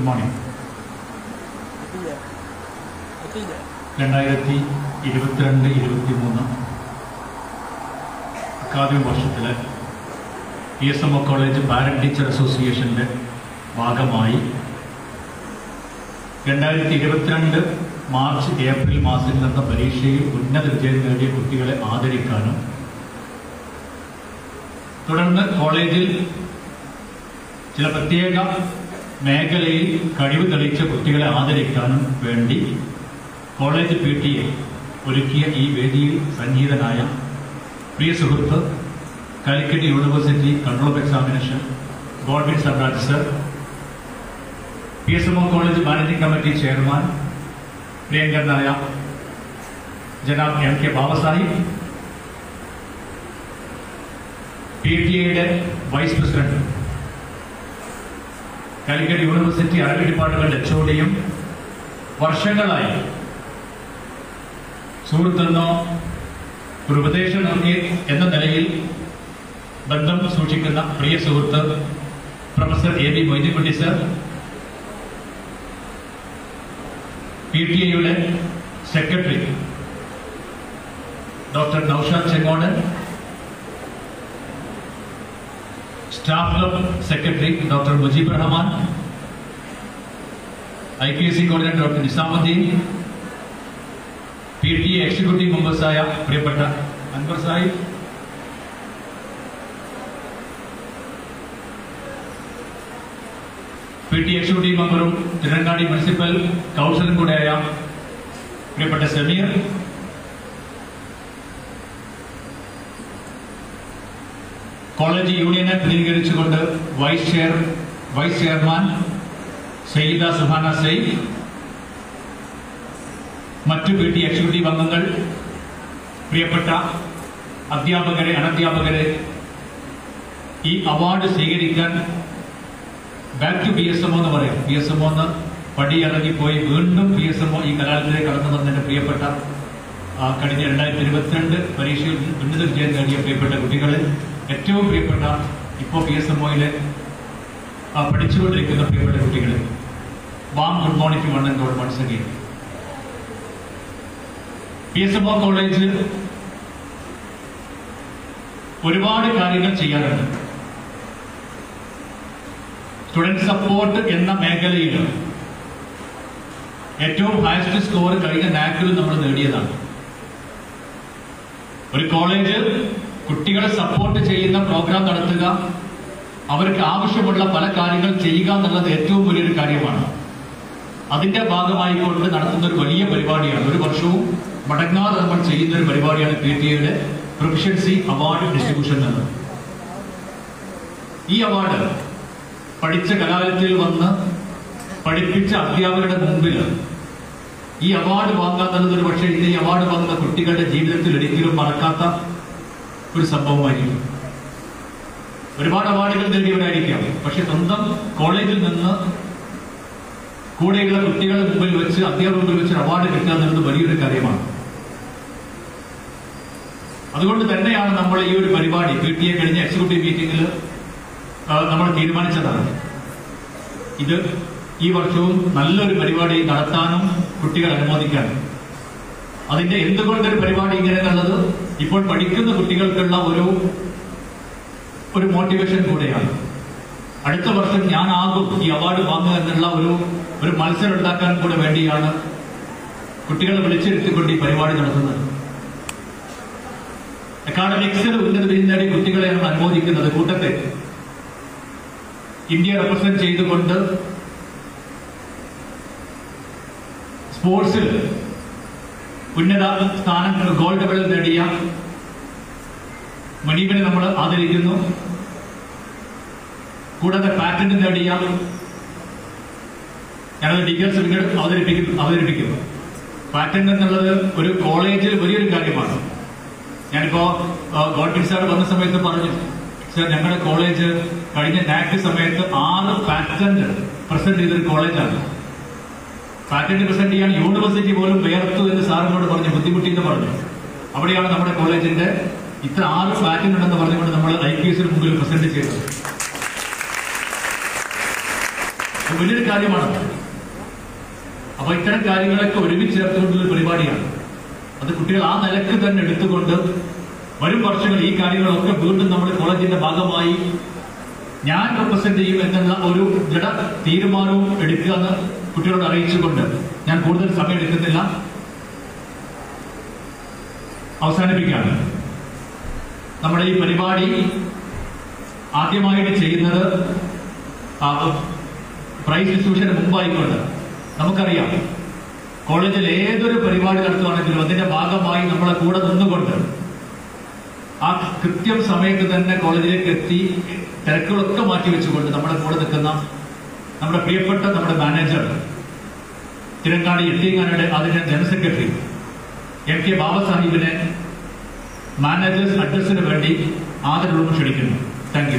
Good morning രണ്ടായിരത്തി ഇരുപത്തിരണ്ട് ഇരുപത്തി മൂന്ന് അക്കാദമിക് വർഷത്തിലെ P S M O college parent teacher അസോസിയേഷൻ്റെ ഭാഗമായി രണ്ടായിരത്തി ഇരുപത്തിരണ്ട് മാർച്ച് ഏപ്രിൽ മാസത്തിൽ നടന്ന പരീക്ഷയിൽ ഉന്നത വിജയം നേടിയ കുട്ടികളെ ആദരിക്കാനും തുടർന്ന് കോളേജിൽ ചില പ്രത്യേക മേഖലയിൽ കഴിവ് തെളിയിച്ച കുട്ടികളെ ആദരിക്കാനും വേണ്ടി കോളേജ് പി ടി എ ഒരുക്കിയ ഈ വേദിയിൽ സംഗീതനായ പ്രിയ സുഹൃത്ത് Calicut university control of examination Godwin Sabraj sir P S M O college managing committee chairman പ്രിയങ്കരനായ ജനാബ് M K Babasahib P T എയുടെ വൈസ് പ്രസിഡന്റ് കാലിക്കറ്റ് യൂണിവേഴ്സിറ്റി അറബി ഡിപ്പാർട്ട്മെന്റ് എച്ച് ഒഡിയും വർഷങ്ങളായി സുഹൃത്തെന്നോ ഒരു ഉപദേശം നൽകി എന്ന നിലയിൽ ബന്ധം സൂക്ഷിക്കുന്ന പ്രിയ സുഹൃത്ത് professor A B Moideenkutty sir P T എയുടെ secretary doctor Noushad Chengode staff club secretary doctor Mujeeb Rahman I P S C coordinator doctor Nizamuddin P T A executive മെമ്പേഴ്സായ പ്രിയപ്പെട്ട Anwar Sahib P T executive മെമ്പറും തിരുവനങ്ങാടി മുനിസിപ്പൽ കൗൺസിലറും കൂടെയായ പ്രിയപ്പെട്ട സമീർ കോളേജ് യൂണിയനെ പ്രതിനിധീകരിച്ചുകൊണ്ട് vice chair vice chairman Sayyida Suhana Syed മറ്റു പി ടി എക്സിക്യൂട്ടീവ് അംഗങ്ങൾ പ്രിയപ്പെട്ട അധ്യാപകരെ അനധ്യാപകരെ ഈ അവാർഡ് സ്വീകരിക്കാൻ back to B S M എന്ന് പറയാം ബി എസ് എം എന്ന് പടിയിറങ്ങിപ്പോയി വീണ്ടും ബി എസ് എം ഈ കലാലയത്തിലേക്ക് കടന്നു വന്നതിന്റെ പ്രിയപ്പെട്ട ആ, കഴിഞ്ഞ രണ്ടായിരത്തി ഇരുപത്തിരണ്ട് പരീക്ഷയിൽ ഉന്നത വിജയം നേടിയ പ്രിയപ്പെട്ട കുട്ടികളെ ഏറ്റവും പ്രിയപ്പെട്ട ഇപ്പോൾ ബി എസ് എം ഒയിലെ പഠിച്ചുകൊണ്ടിരിക്കുന്ന പ്രിയപ്പെട്ട കുട്ടികളെ warm good morning to one and all once again P S M O college ഒരുപാട് കാര്യങ്ങൾ ചെയ്യാറുണ്ട് സ്റ്റുഡന്റ് സപ്പോർട്ട് എന്ന മേഖലയിൽ ഏറ്റവും ഹയസ്റ്റ് സ്കോർ കഴിഞ്ഞ നാക്കിൽ നമ്മൾ നേടിയതാണ് ഒരു കോളേജ് കുട്ടികളെ സപ്പോർട്ട് ചെയ്യുന്ന പ്രോഗ്രാം നടത്തുക അവർക്ക് ആവശ്യമുള്ള പല കാര്യങ്ങൾ ചെയ്യുക എന്നുള്ളത് ഏറ്റവും വലിയൊരു കാര്യമാണ് അതിന്റെ ഭാഗമായിക്കൊണ്ട് നടത്തുന്ന ഒരു വലിയ പരിപാടിയാണ് ഒരു വർഷവും മടങ്ങാതെ നമ്മൾ ചെയ്യുന്ന ഒരു പരിപാടിയാണ് പി ടി എയുടെ പ്രൊഫഷൻസി അവാർഡ് ഡിസ്ട്രിബ്യൂഷൻ എന്നത് ഈ അവാർഡ് പഠിച്ച കലാലയത്തിൽ വന്ന് പഠിപ്പിച്ച അധ്യാപകരുടെ മുമ്പിൽ ഈ അവാർഡ് വാങ്ങാത്തത് ഒരു പക്ഷേ ഇന്ന് ഈ അവാർഡ് വാങ്ങുന്ന കുട്ടികളുടെ ജീവിതത്തിൽ ഒരിക്കലും മറക്കാത്ത ഒരു സംഭവമായിരിക്കും ഒരുപാട് അവാർഡുകൾ നേടിയവരായിരിക്കാം പക്ഷെ സ്വന്തം കോളേജിൽ നിന്ന് കൂടെയുള്ള കുട്ടികളുടെ മുമ്പിൽ വെച്ച് അധ്യാപക മുമ്പിൽ വെച്ച് അവാർഡ് കിട്ടുക എന്നുള്ളത് വലിയൊരു കാര്യമാണ് അതുകൊണ്ട് തന്നെയാണ് നമ്മൾ ഈ ഒരു പരിപാടി പി ടി എ കഴിഞ്ഞ എക്സിക്യൂട്ടീവ് മീറ്റിംഗിൽ നമ്മൾ തീരുമാനിച്ചതാണ് ഇത് ഈ വർഷവും നല്ലൊരു പരിപാടി നടത്താനും കുട്ടികൾ അനുമോദിക്കാനും അതിന്റെ എന്തുകൊണ്ടൊരു പരിപാടി ഇങ്ങനെ എന്നുള്ളത് ഇപ്പോൾ പഠിക്കുന്ന കുട്ടികൾക്കുള്ള ഒരു ഒരു മോട്ടിവേഷൻ കൂടെയാണ് അടുത്ത വർഷം ഞാനാകും ഈ അവാർഡ് വാങ്ങുക എന്നുള്ള ഒരു ഒരു മത്സരം ഉണ്ടാക്കാൻ കൂടെ വേണ്ടിയാണ് കുട്ടികളെ വിളിച്ചിരുത്തിക്കൊണ്ട് ഈ പരിപാടി നടത്തുന്നത് അക്കാഡമിക്സിൽ ഉന്നത വിജയം നേടിയ കുട്ടികളെയാണ് അനുമോദിക്കുന്നത് കൂട്ടത്തെ ഇന്ത്യ റെപ്രസെന്റ് ചെയ്തുകൊണ്ട് സ്പോർട്സിൽ ഉന്നത സ്ഥാനങ്ങൾ ഗോൾഡ് മെഡൽ നേടിയ മനീപിനെ നമ്മൾ ആദരിക്കുന്നു കൂടാതെ പാറ്റന്റ് നേടിയ ഞങ്ങൾ ഡീറ്റെയിൽസ് പിന്നീട് അവതരിപ്പിക്കും അവതരിപ്പിക്കുന്നു പാറ്റന്റ് എന്നുള്ളത് ഒരു കോളേജിൽ വലിയൊരു കാര്യമാണ് ഞാനിപ്പോ ഗോഡ്വിൻ സാർ വന്ന സമയത്ത് പറഞ്ഞു സാർ ഞങ്ങളുടെ കോളേജ് കഴിഞ്ഞ നാക്ക് സമയത്ത് ആറ് പാറ്റന്റ് പ്രസന്റ് ചെയ്തൊരു കോളേജാണ് പാറ്റന്റ് പ്രസന്റ് ചെയ്യാൻ യൂണിവേഴ്സിറ്റി പോലും വേർത്തു എന്ന് സാറിനോട് പറഞ്ഞു ബുദ്ധിമുട്ടി എന്ന് പറഞ്ഞു അവിടെയാണ് നമ്മുടെ കോളേജിന്റെ ഇത്ര ആറ് പാറ്റന്റ് ഉണ്ടെന്ന് പറഞ്ഞുകൊണ്ട് നമ്മൾ ഐ പി എസിന് മുമ്പിൽ പ്രസന്റ് ചെയ്തത് ഇത് വലിയൊരു കാര്യമാണ് അപ്പൊ ഇത്തരം കാര്യങ്ങളൊക്കെ ഒരുമിച്ച് ചേർത്തുകൊണ്ടുള്ള ഒരു പരിപാടിയാണ് അത് കുട്ടികൾ ആ നിലക്ക് തന്നെ എടുത്തുകൊണ്ട് വരും വർഷങ്ങൾ ഈ കാര്യങ്ങളൊക്കെ വീണ്ടും നമ്മൾ കോളേജിന്റെ ഭാഗമായി ഞാൻ റെപ്രസെന്റ് ചെയ്യും എന്നുള്ള ഒരു ദൃഢ തീരുമാനവും എടുക്കുക എന്ന് കുട്ടികളോട് അറിയിച്ചുകൊണ്ട് ഞാൻ കൂടുതൽ സമയം എടുക്കുന്നില്ല അവസാനിപ്പിക്കുകയാണ് നമ്മുടെ ഈ പരിപാടി ആദ്യമായിട്ട് ചെയ്യുന്നത് ആ, പ്രൈസ് ഡിസ്ട്രിബ്യൂഷന് മുമ്പായിക്കൊണ്ട് നമുക്കറിയാം കോളേജിൽ ഏതൊരു പരിപാടി നടത്തുകയാണെങ്കിലും അതിന്റെ ഭാഗമായി നമ്മളെ കൂടെ നിന്നുകൊണ്ട് ആ കൃത്യം സമയത്ത് തന്നെ കോളേജിലേക്ക് എത്തി തിരക്കുകളൊക്കെ മാറ്റി വെച്ചുകൊണ്ട് നമ്മുടെ കൂടെ നിൽക്കുന്ന നമ്മുടെ പ്രിയപ്പെട്ട നമ്മുടെ മാനേജർ തിരങ്കാടി എത്തിങ്ങാനയുടെ അതിന്റെ ജനറൽ സെക്രട്ടറി എം കെ ബാബാസാഹിബിനെ മാനേജേഴ്സ് അഡ്രസ്സിന് വേണ്ടി ആദരവും ക്ഷണിക്കുന്നു താങ്ക് യു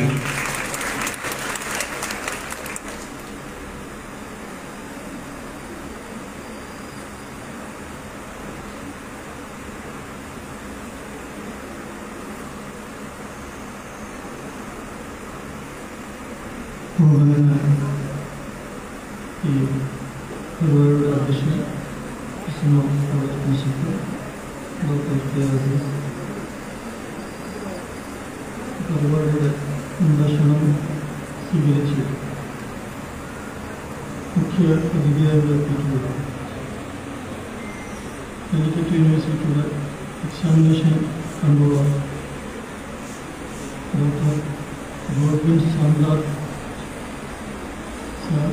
ബഹുമാനനായ ഈ പരിപാടിയുടെ അധ്യക്ഷൻ ഇസ്മോ college principal doctor K Azeez പരിപാടിയുടെ അന്വേഷണം സ്വീകരിച്ച് മുഖ്യ അതിഥിയായി എത്തിയിട്ടുള്ളത് കാലിക്കറ്റ് യൂണിവേഴ്സിറ്റിയുടെ എക്സാമിനേഷൻ കൺട്രോളർ ഡോക്ടർ ഗോവിൻ സാന്താർ സാർ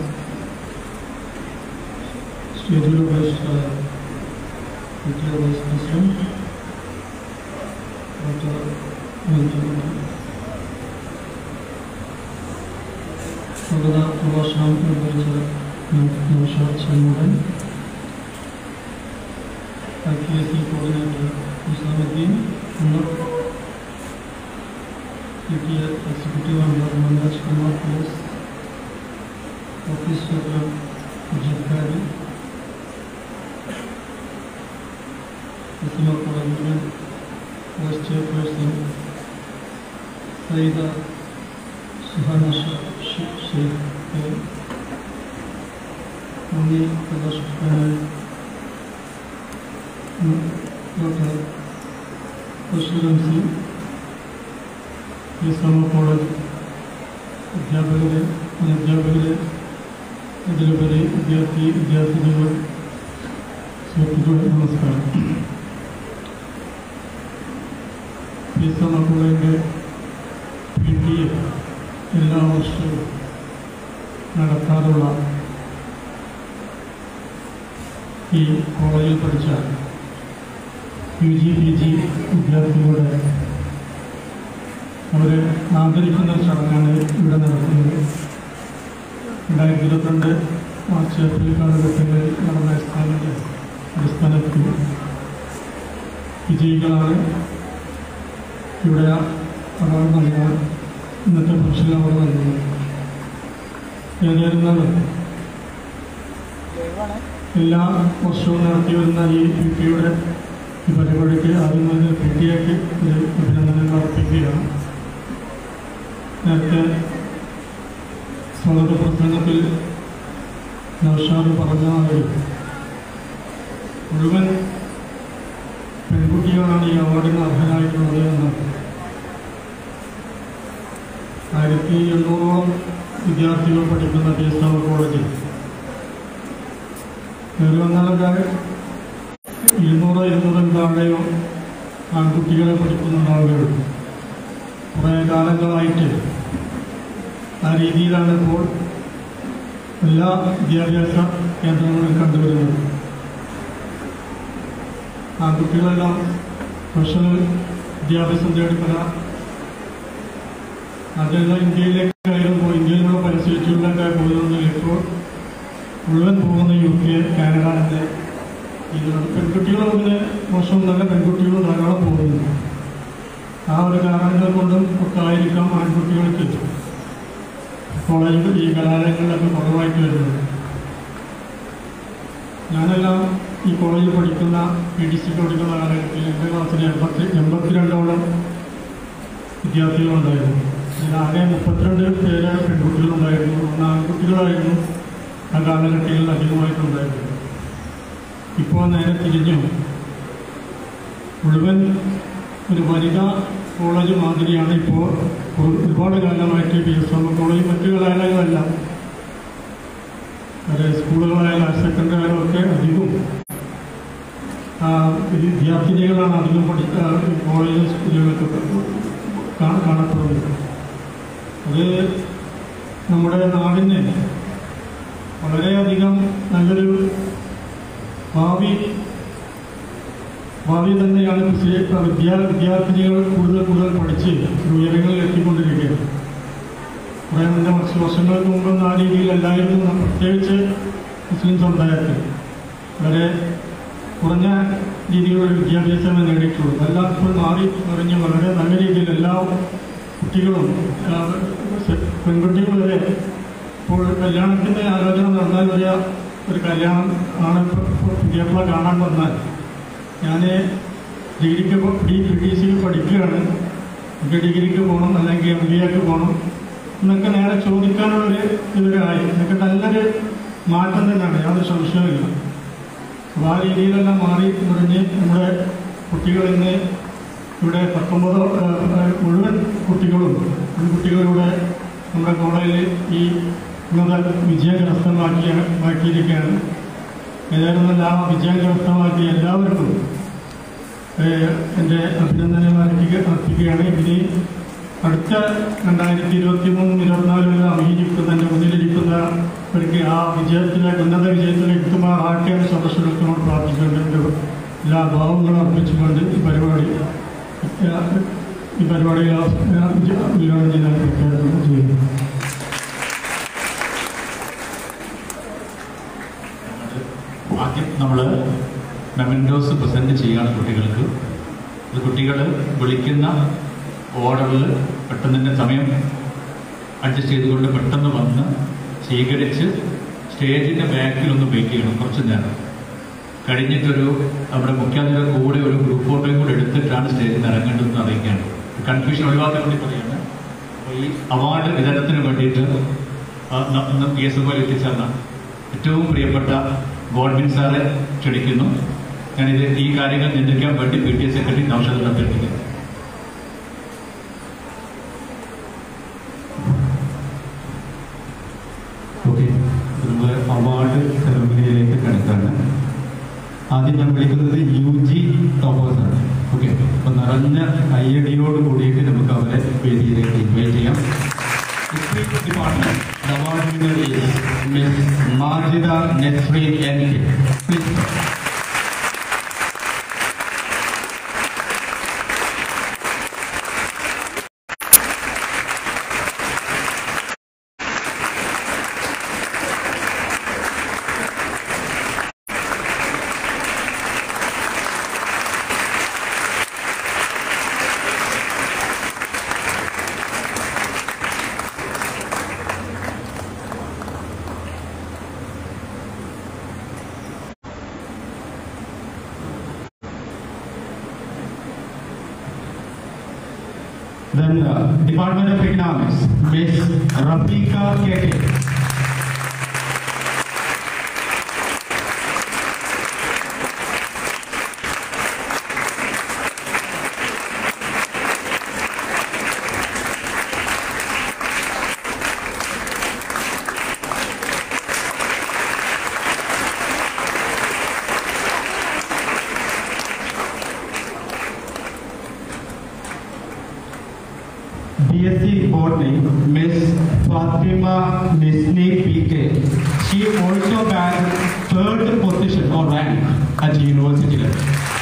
സ്റ്റേജിൽ വൈസ് വിദ്യാ വൈസ് പ്രസിഡന്റ് ഡോക്ടർ മഞ്ജുകുമാർ സ്വാഗത പ്രഭാഷണം നിർവഹിച്ച Noushad Shanmukhan I P S C coordinator Nizamuddin Ummer P T A executive member Manoj Kumar P S officer ജിക്കാരി ESMA കോളേജിലെ വൈസ് ചെയർപേഴ്സൺ സൈദ സുഹാന ഷെയ്ഖ് മുനി പ്രദർശിപ്പിക്കാനായി ഡോക്ടർ ബഷീർ എം സി ഇസ്ലാമ കോളേജ് അധ്യാപകരെ അനധ്യാപകരെ അതിലുപരി വിദ്യാർത്ഥി വിദ്യാർത്ഥിനികൾ സുഹൃത്തുക്കൾ നമസ്കാരം ഇസ്ലാമ കോളേജിൻ്റെ പി ടി എ എല്ലാ വർഷവും നടത്താറുള്ള ഈ കോളേജിൽ പഠിച്ച യു ജി പി ജി വിദ്യാർത്ഥികളുടെ അവരെ ആദരിക്കുന്ന ഒരു ചടങ്ങാണ് ഇവിടെ നടക്കുന്നത് രണ്ടായിരത്തി ഇരുപത്തിരണ്ട് മാർച്ച് ഏപ്രിൽ കാലഘട്ടങ്ങളിൽ നടന്ന അടിസ്ഥാനത്തിൽ അടിസ്ഥാനത്തിൽ വിജയികളാണ് ഇവിടെ അവാർഡ് നൽകാൻ ഇന്നത്തെ ഫംഗ്ഷനിൽ അവാർഡ് നൽകുന്നത് ഏതായിരുന്നാലും എല്ലാ വർഷവും നടത്തി വരുന്ന ഈ പി ടിയുടെ ഈ പരിപാടിക്ക് ആദ്യം തന്നെ പി ടി എക്ക് ഒരു അഭിനന്ദനങ്ങൾ അർപ്പിക്കുകയാണ് നേരത്തെ സ്വാഗത പ്രസംഗത്തിൽ നൗഷാദ് പറഞ്ഞ മാതിരി മുഴുവൻ പെൺകുട്ടികളാണ് ഈ അവാർഡിന് അർഹരായിട്ടുള്ളത് എന്നാണ് ആയിരത്തി എണ്ണൂറോളം വിദ്യാർത്ഥികൾ പഠിക്കുന്ന ബി എസ് എം കോളേജിൽ കയറി വന്നാലൊക്കെ ഇരുന്നൂറോ ഇരുന്നൂറിൽ താഴെയോ ആൺകുട്ടികളെ പഠിക്കുന്നുണ്ടാവുകയുള്ളൂ കുറേ കാലങ്ങളായിട്ട് ആ രീതിയിലാണ് ഇപ്പോൾ എല്ലാ വിദ്യാഭ്യാസ കേന്ദ്രങ്ങളും കണ്ടുവരുന്നത് ആൺകുട്ടികളെല്ലാം പ്രൊഫഷണൽ വിദ്യാഭ്യാസം തേടി പല അതെല്ലാം ഇന്ത്യയിലേക്കായിരുന്നു ഇന്ത്യയിലുള്ള പരിശീലിച്ചുകൊണ്ടൊക്കെ പോയതൊന്നും ഇപ്പോൾ മുഴുവൻ പോകുന്ന യു കെ കാനഡ എന്ന ഇതിലാണ് പെൺകുട്ടികൾ അങ്ങനെ മോശം നല്ല പെൺകുട്ടികൾ ധാരാളം പോകുന്നുണ്ട് ആ ഒരു കാരണങ്ങൾ കൊണ്ടും ഒക്കെ ആയിരിക്കാം ആൺകുട്ടികൾക്ക് കോളേജ് ഈ കലാലയങ്ങളിലൊക്കെ കുറവായിട്ട് വരുന്നത് ഞാനെല്ലാം ഈ കോളേജിൽ പഠിക്കുന്ന പി ഡി സി പഠിക്കുന്ന കാലഘട്ടത്തിൽ എൻ്റെ ക്ലാസ്സിൽ എൺപത്തി എൺപത്തിരണ്ടോളം വിദ്യാർത്ഥികളുണ്ടായിരുന്നു അതിൽ ആകെ മുപ്പത്തിരണ്ട് പേര് പെൺകുട്ടികളുണ്ടായിരുന്നു ഒന്ന് ആൺകുട്ടികളായിരുന്നു ആ കാലഘട്ടങ്ങളിൽ അധികമായിട്ടുണ്ടായിരുന്നു ഇപ്പോൾ നേരെ തിരിഞ്ഞു മുഴുവൻ ഒരു വനിതാ കോളേജ് മാതിരിയാണ് ഇപ്പോൾ ഒരുപാട് കാലമായിട്ട് ബി എസ് എം കോളേജ് മറ്റു കലാലയങ്ങളെല്ലാം അത് സ്കൂളുകളായാലും ഹയർ സെക്കൻഡറി ആയാലും ഒക്കെ അധികവും ആ, വിദ്യാർത്ഥിനികളാണ് അധികം പഠിച്ച കോളേജ് സ്കൂളുകളൊക്കെ കാ- കാണപ്പെടുന്നത് അത് നമ്മുടെ നാടിന് വളരെയധികം നല്ലൊരു ഭാവി ഭാവി തന്നെയാണ് കൃഷി വിദ്യാ വിദ്യാർത്ഥിനികൾ കൂടുതൽ കൂടുതൽ പഠിച്ച് ഉയരങ്ങളിൽ എത്തിക്കൊണ്ടിരിക്കുകയാണ് കുറേ മുന്നേ വർഷ വർഷങ്ങൾക്ക് മുമ്പൊന്നും ആ രീതിയിലല്ലായിരുന്നു നാം പ്രത്യേകിച്ച് മുസ്ലിം സമുദായത്തിൽ വളരെ കുറഞ്ഞ രീതിയിലുള്ള വിദ്യാഭ്യാസമേ നേടിയിട്ടുള്ളൂ എല്ലാം ഇപ്പോൾ മാറി മറിഞ്ഞ് വളരെ നല്ല രീതിയിൽ എല്ലാ കുട്ടികളും ആ, സെ- പെൺകുട്ടികൾ വരെ ഇപ്പോൾ കല്യാണത്തിൻ്റെ ആലോചന നടന്നാൽ വരെ ഒരു കല്യാണം ആണ് ഇപ്പോൾ ഇപ്പോൾ പുതിയപ്പിള കാണാൻ വന്നാൽ ഞാൻ ഡിഗ്രിക്ക് പോ- ഡി പി ഡി സിക്ക് പഠിക്കുകയാണ് എനിക്ക് ഡിഗ്രിക്ക് പോകണം അല്ലെങ്കിൽ എം ബി എക്ക് പോകണം എന്നൊക്കെ നേരെ ചോദിക്കാനുള്ളൊരു ഇവരായി എന്നൊക്കെ നല്ലൊരു മാറ്റം തന്നെയാണ് യാതൊരു സംശയവുമില്ല അപ്പോൾ ആ രീതിയിലെല്ലാം മാറി മുറിഞ്ഞ് നമ്മുടെ കുട്ടികൾ ഇന്ന് ഇവിടെ പത്തൊമ്പത് മുഴുവൻ കുട്ടികളും പെൺകുട്ടികളിലൂടെ നമ്മുടെ കോളേജിൽ ഈ ഉന്നത വിജയം കരസ്ഥമാക്കിയ മാക്കിയിരിക്കുകയാണ് ഏതായാലും നല്ല ആ വിജയം കരസ്ഥമാക്കിയ എല്ലാവർക്കും ഏഹ്, എൻ്റെ അഭിനന്ദനം അർപ്പിക്കുക അർപ്പിക്കുകയാണ് ഇനി അടുത്ത രണ്ടായിരത്തി ഇരുപത്തി മൂന്നും ഇരുപത്തിനാലിലും അഭിനയിക്കുന്ന എൻ്റെ മുന്നിലിരിക്കുന്നവർക്ക് ആ വിജയത്തിലേക്ക് ഉന്നത വിജയത്തിലേക്ക് എത്തുമാറാക്കെ എന്ന് സദസ്സുകൾക്കോട് പ്രാർത്ഥിച്ചുകൊണ്ട് എൻ്റെ എല്ലാ ഭാവങ്ങളും അർപ്പിച്ചുകൊണ്ട് ഈ പരിപാടി ഏഹ്, ഈ പരിപാടിയിൽ ഉദ്ഘാടനം ചെയ്യാൻ പ്രഖ്യാപനം ചെയ്യുന്നു ആദ്യം നമ്മൾ മെമൻറ്റോസ് പ്രസൻറ്റ് ചെയ്യുകയാണ് കുട്ടികൾക്ക് ഇത് കുട്ടികൾ വിളിക്കുന്ന ഓർഡറിൽ പെട്ടെന്ന് തന്നെ സമയം അഡ്ജസ്റ്റ് ചെയ്തുകൊണ്ട് പെട്ടെന്ന് വന്ന് സ്വീകരിച്ച് സ്റ്റേജിൻ്റെ ബാക്കിൽ ഒന്ന് വെയിറ്റ് ചെയ്യണം കുറച്ച് നേരം കഴിഞ്ഞിട്ടൊരു നമ്മുടെ മുഖ്യാതിഥിയുടെ കൂടെ ഒരു ഗ്രൂപ്പ് ഫോട്ടോയും കൂടെ എടുത്തിട്ടാണ് സ്റ്റേജിൽ നിന്ന് ഇറങ്ങേണ്ടതെന്ന് അറിയിക്കുകയാണ് കൺഫ്യൂഷൻ ഒഴിവാക്കാൻ വേണ്ടി പറയുകയാണ് അപ്പോൾ ഈ അവാർഡ് വിതരണത്തിന് വേണ്ടിയിട്ട് ആ, ന- ഇന്ന് പി എസ് എമ്മിൽ എത്തിച്ചേർന്ന ഏറ്റവും പ്രിയപ്പെട്ട ഗോഡ്വിൻ സാറെ ക്ഷണിക്കുന്നു ഞാനിത് ഈ കാര്യങ്ങൾ നിയന്ത്രിക്കാൻ വേണ്ടി P T A secretary Noushad അഭ്യർത്ഥിക്കുന്നു ഓക്കെ നമ്മൾ അവാർഡ് സെറമണിയിലേക്ക് കടക്കാണ് ആദ്യം ഞാൻ വിളിക്കുന്നത് യു ജി ടോപ്പേഴ്സ് ആണ് ഓക്കെ അപ്പൊ നിറഞ്ഞ കയ്യടിയോട് കൂടിയിട്ട് നമുക്ക് അവരെ വേദിയിലേക്ക് ഇൻവൈറ്റ് ചെയ്യാം department award winner miss Majida Nesreen N K please Then uh, Department of Economics, Miss Rafika Keke. BSc Botany, Miss Fatima Nisni PK. She also bagged third position or rank at university level.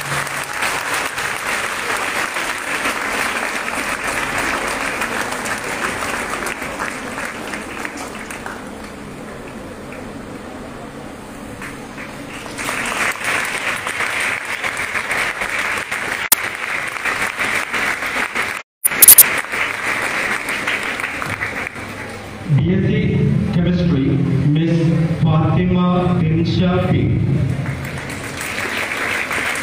BSc Chemistry, Miss Fatima Dinsha P.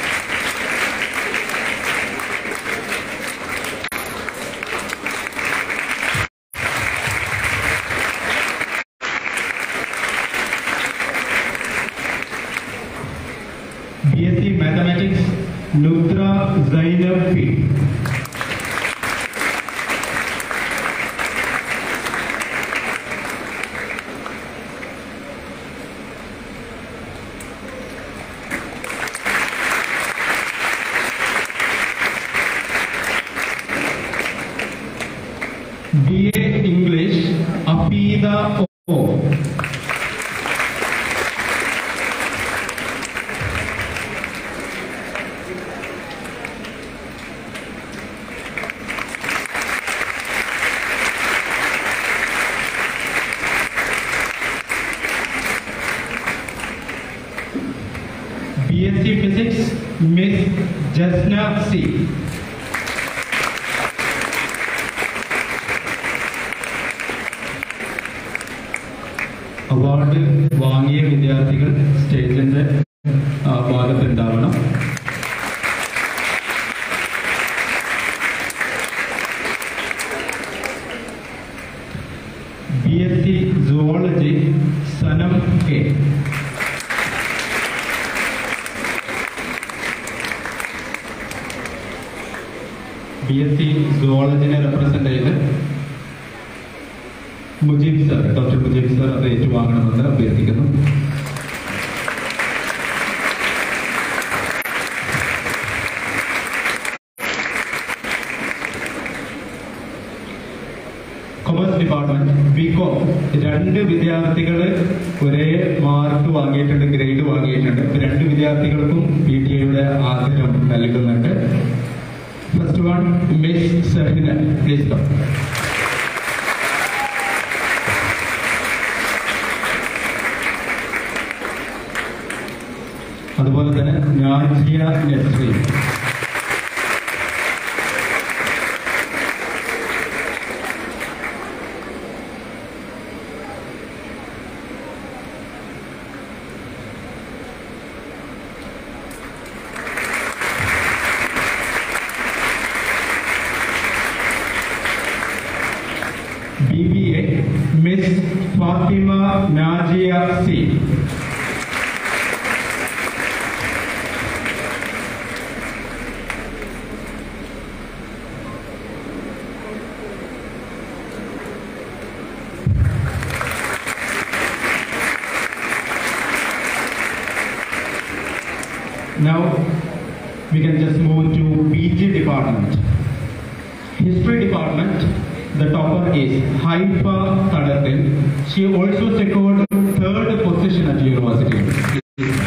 BSc Mathematics, Nutra Zainab P. BA English, Afida O. BSc Physics, Miss Jasna C. Award വാങ്ങിയ വിദ്യാർത്ഥികൾ സ്റ്റേജിന്റെ ആ, ഭാഗത്തുണ്ടാവണം B S C zoology Sanam K B S C സുവോളജിനെ represent ചെയ്ത് Mujeeb sir doctor Mujeeb sir അത് ഏറ്റുവാങ്ങണമെന്ന് അഭ്യർത്ഥിക്കുന്നു കൊമേഴ്സ് ഡിപ്പാർട്ട്മെന്റ് ബികോം രണ്ട് വിദ്യാർത്ഥികൾ ഒരേ മാർക്ക് വാങ്ങിയിട്ടുണ്ട് ഗ്രേഡ് വാങ്ങിയിട്ടുണ്ട് ഇപ്പൊ രണ്ട് വിദ്യാർത്ഥികൾക്കും പി ടി എയുടെ ആദരം നൽകുന്നുണ്ട് first one miss Sahina please come അതുപോലെ തന്നെ Najiya Nasri B B A miss Fathima Najiya C Now we can just move to PG department. History department, the topper is Haifa Tadatin. She also secured third position at university.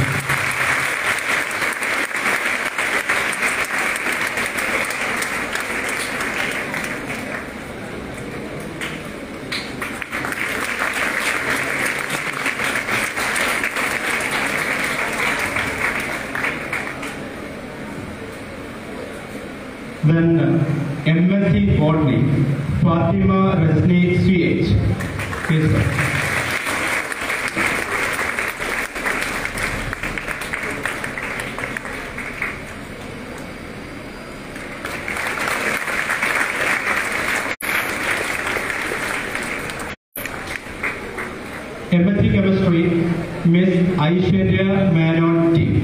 Then MSc Botany, Fatima Rasni CH. Please come. MSc Chemistry, Miss Aishwarya Menon T.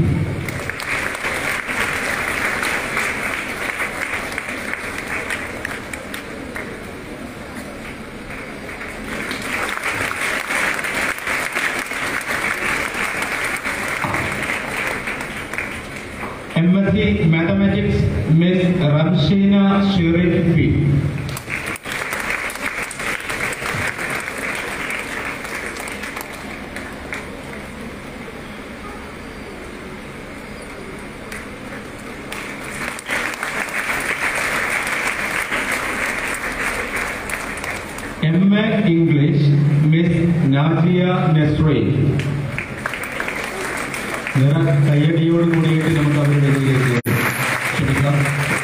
MSc Mathematics, Miss Ramshina Shirifi. MA English, Miss Nazia Nesri. നിറ കയ്യടിയോട് കൂടിയിട്ട് നമുക്ക് അവരുടെ ഇടയിലേക്ക് ക്ഷണിക്കാം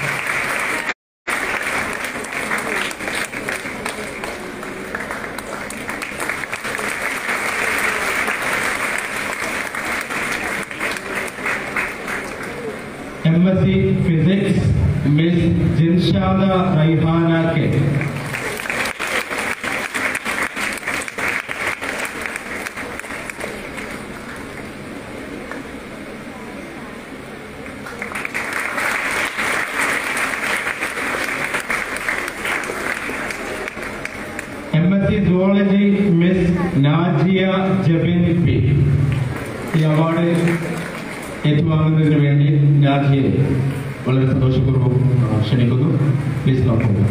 M S C physics miss Jinshada Raihana K C zoology miss Najiya Jabin P ഈ award ഏറ്റുവാങ്ങുന്നതിന് വേണ്ടി നാജിയെ വളരെ സന്തോഷപൂർവ്വം ആ, ക്ഷണിക്കുന്നു പ്ലീസ് നോക്കുന്നു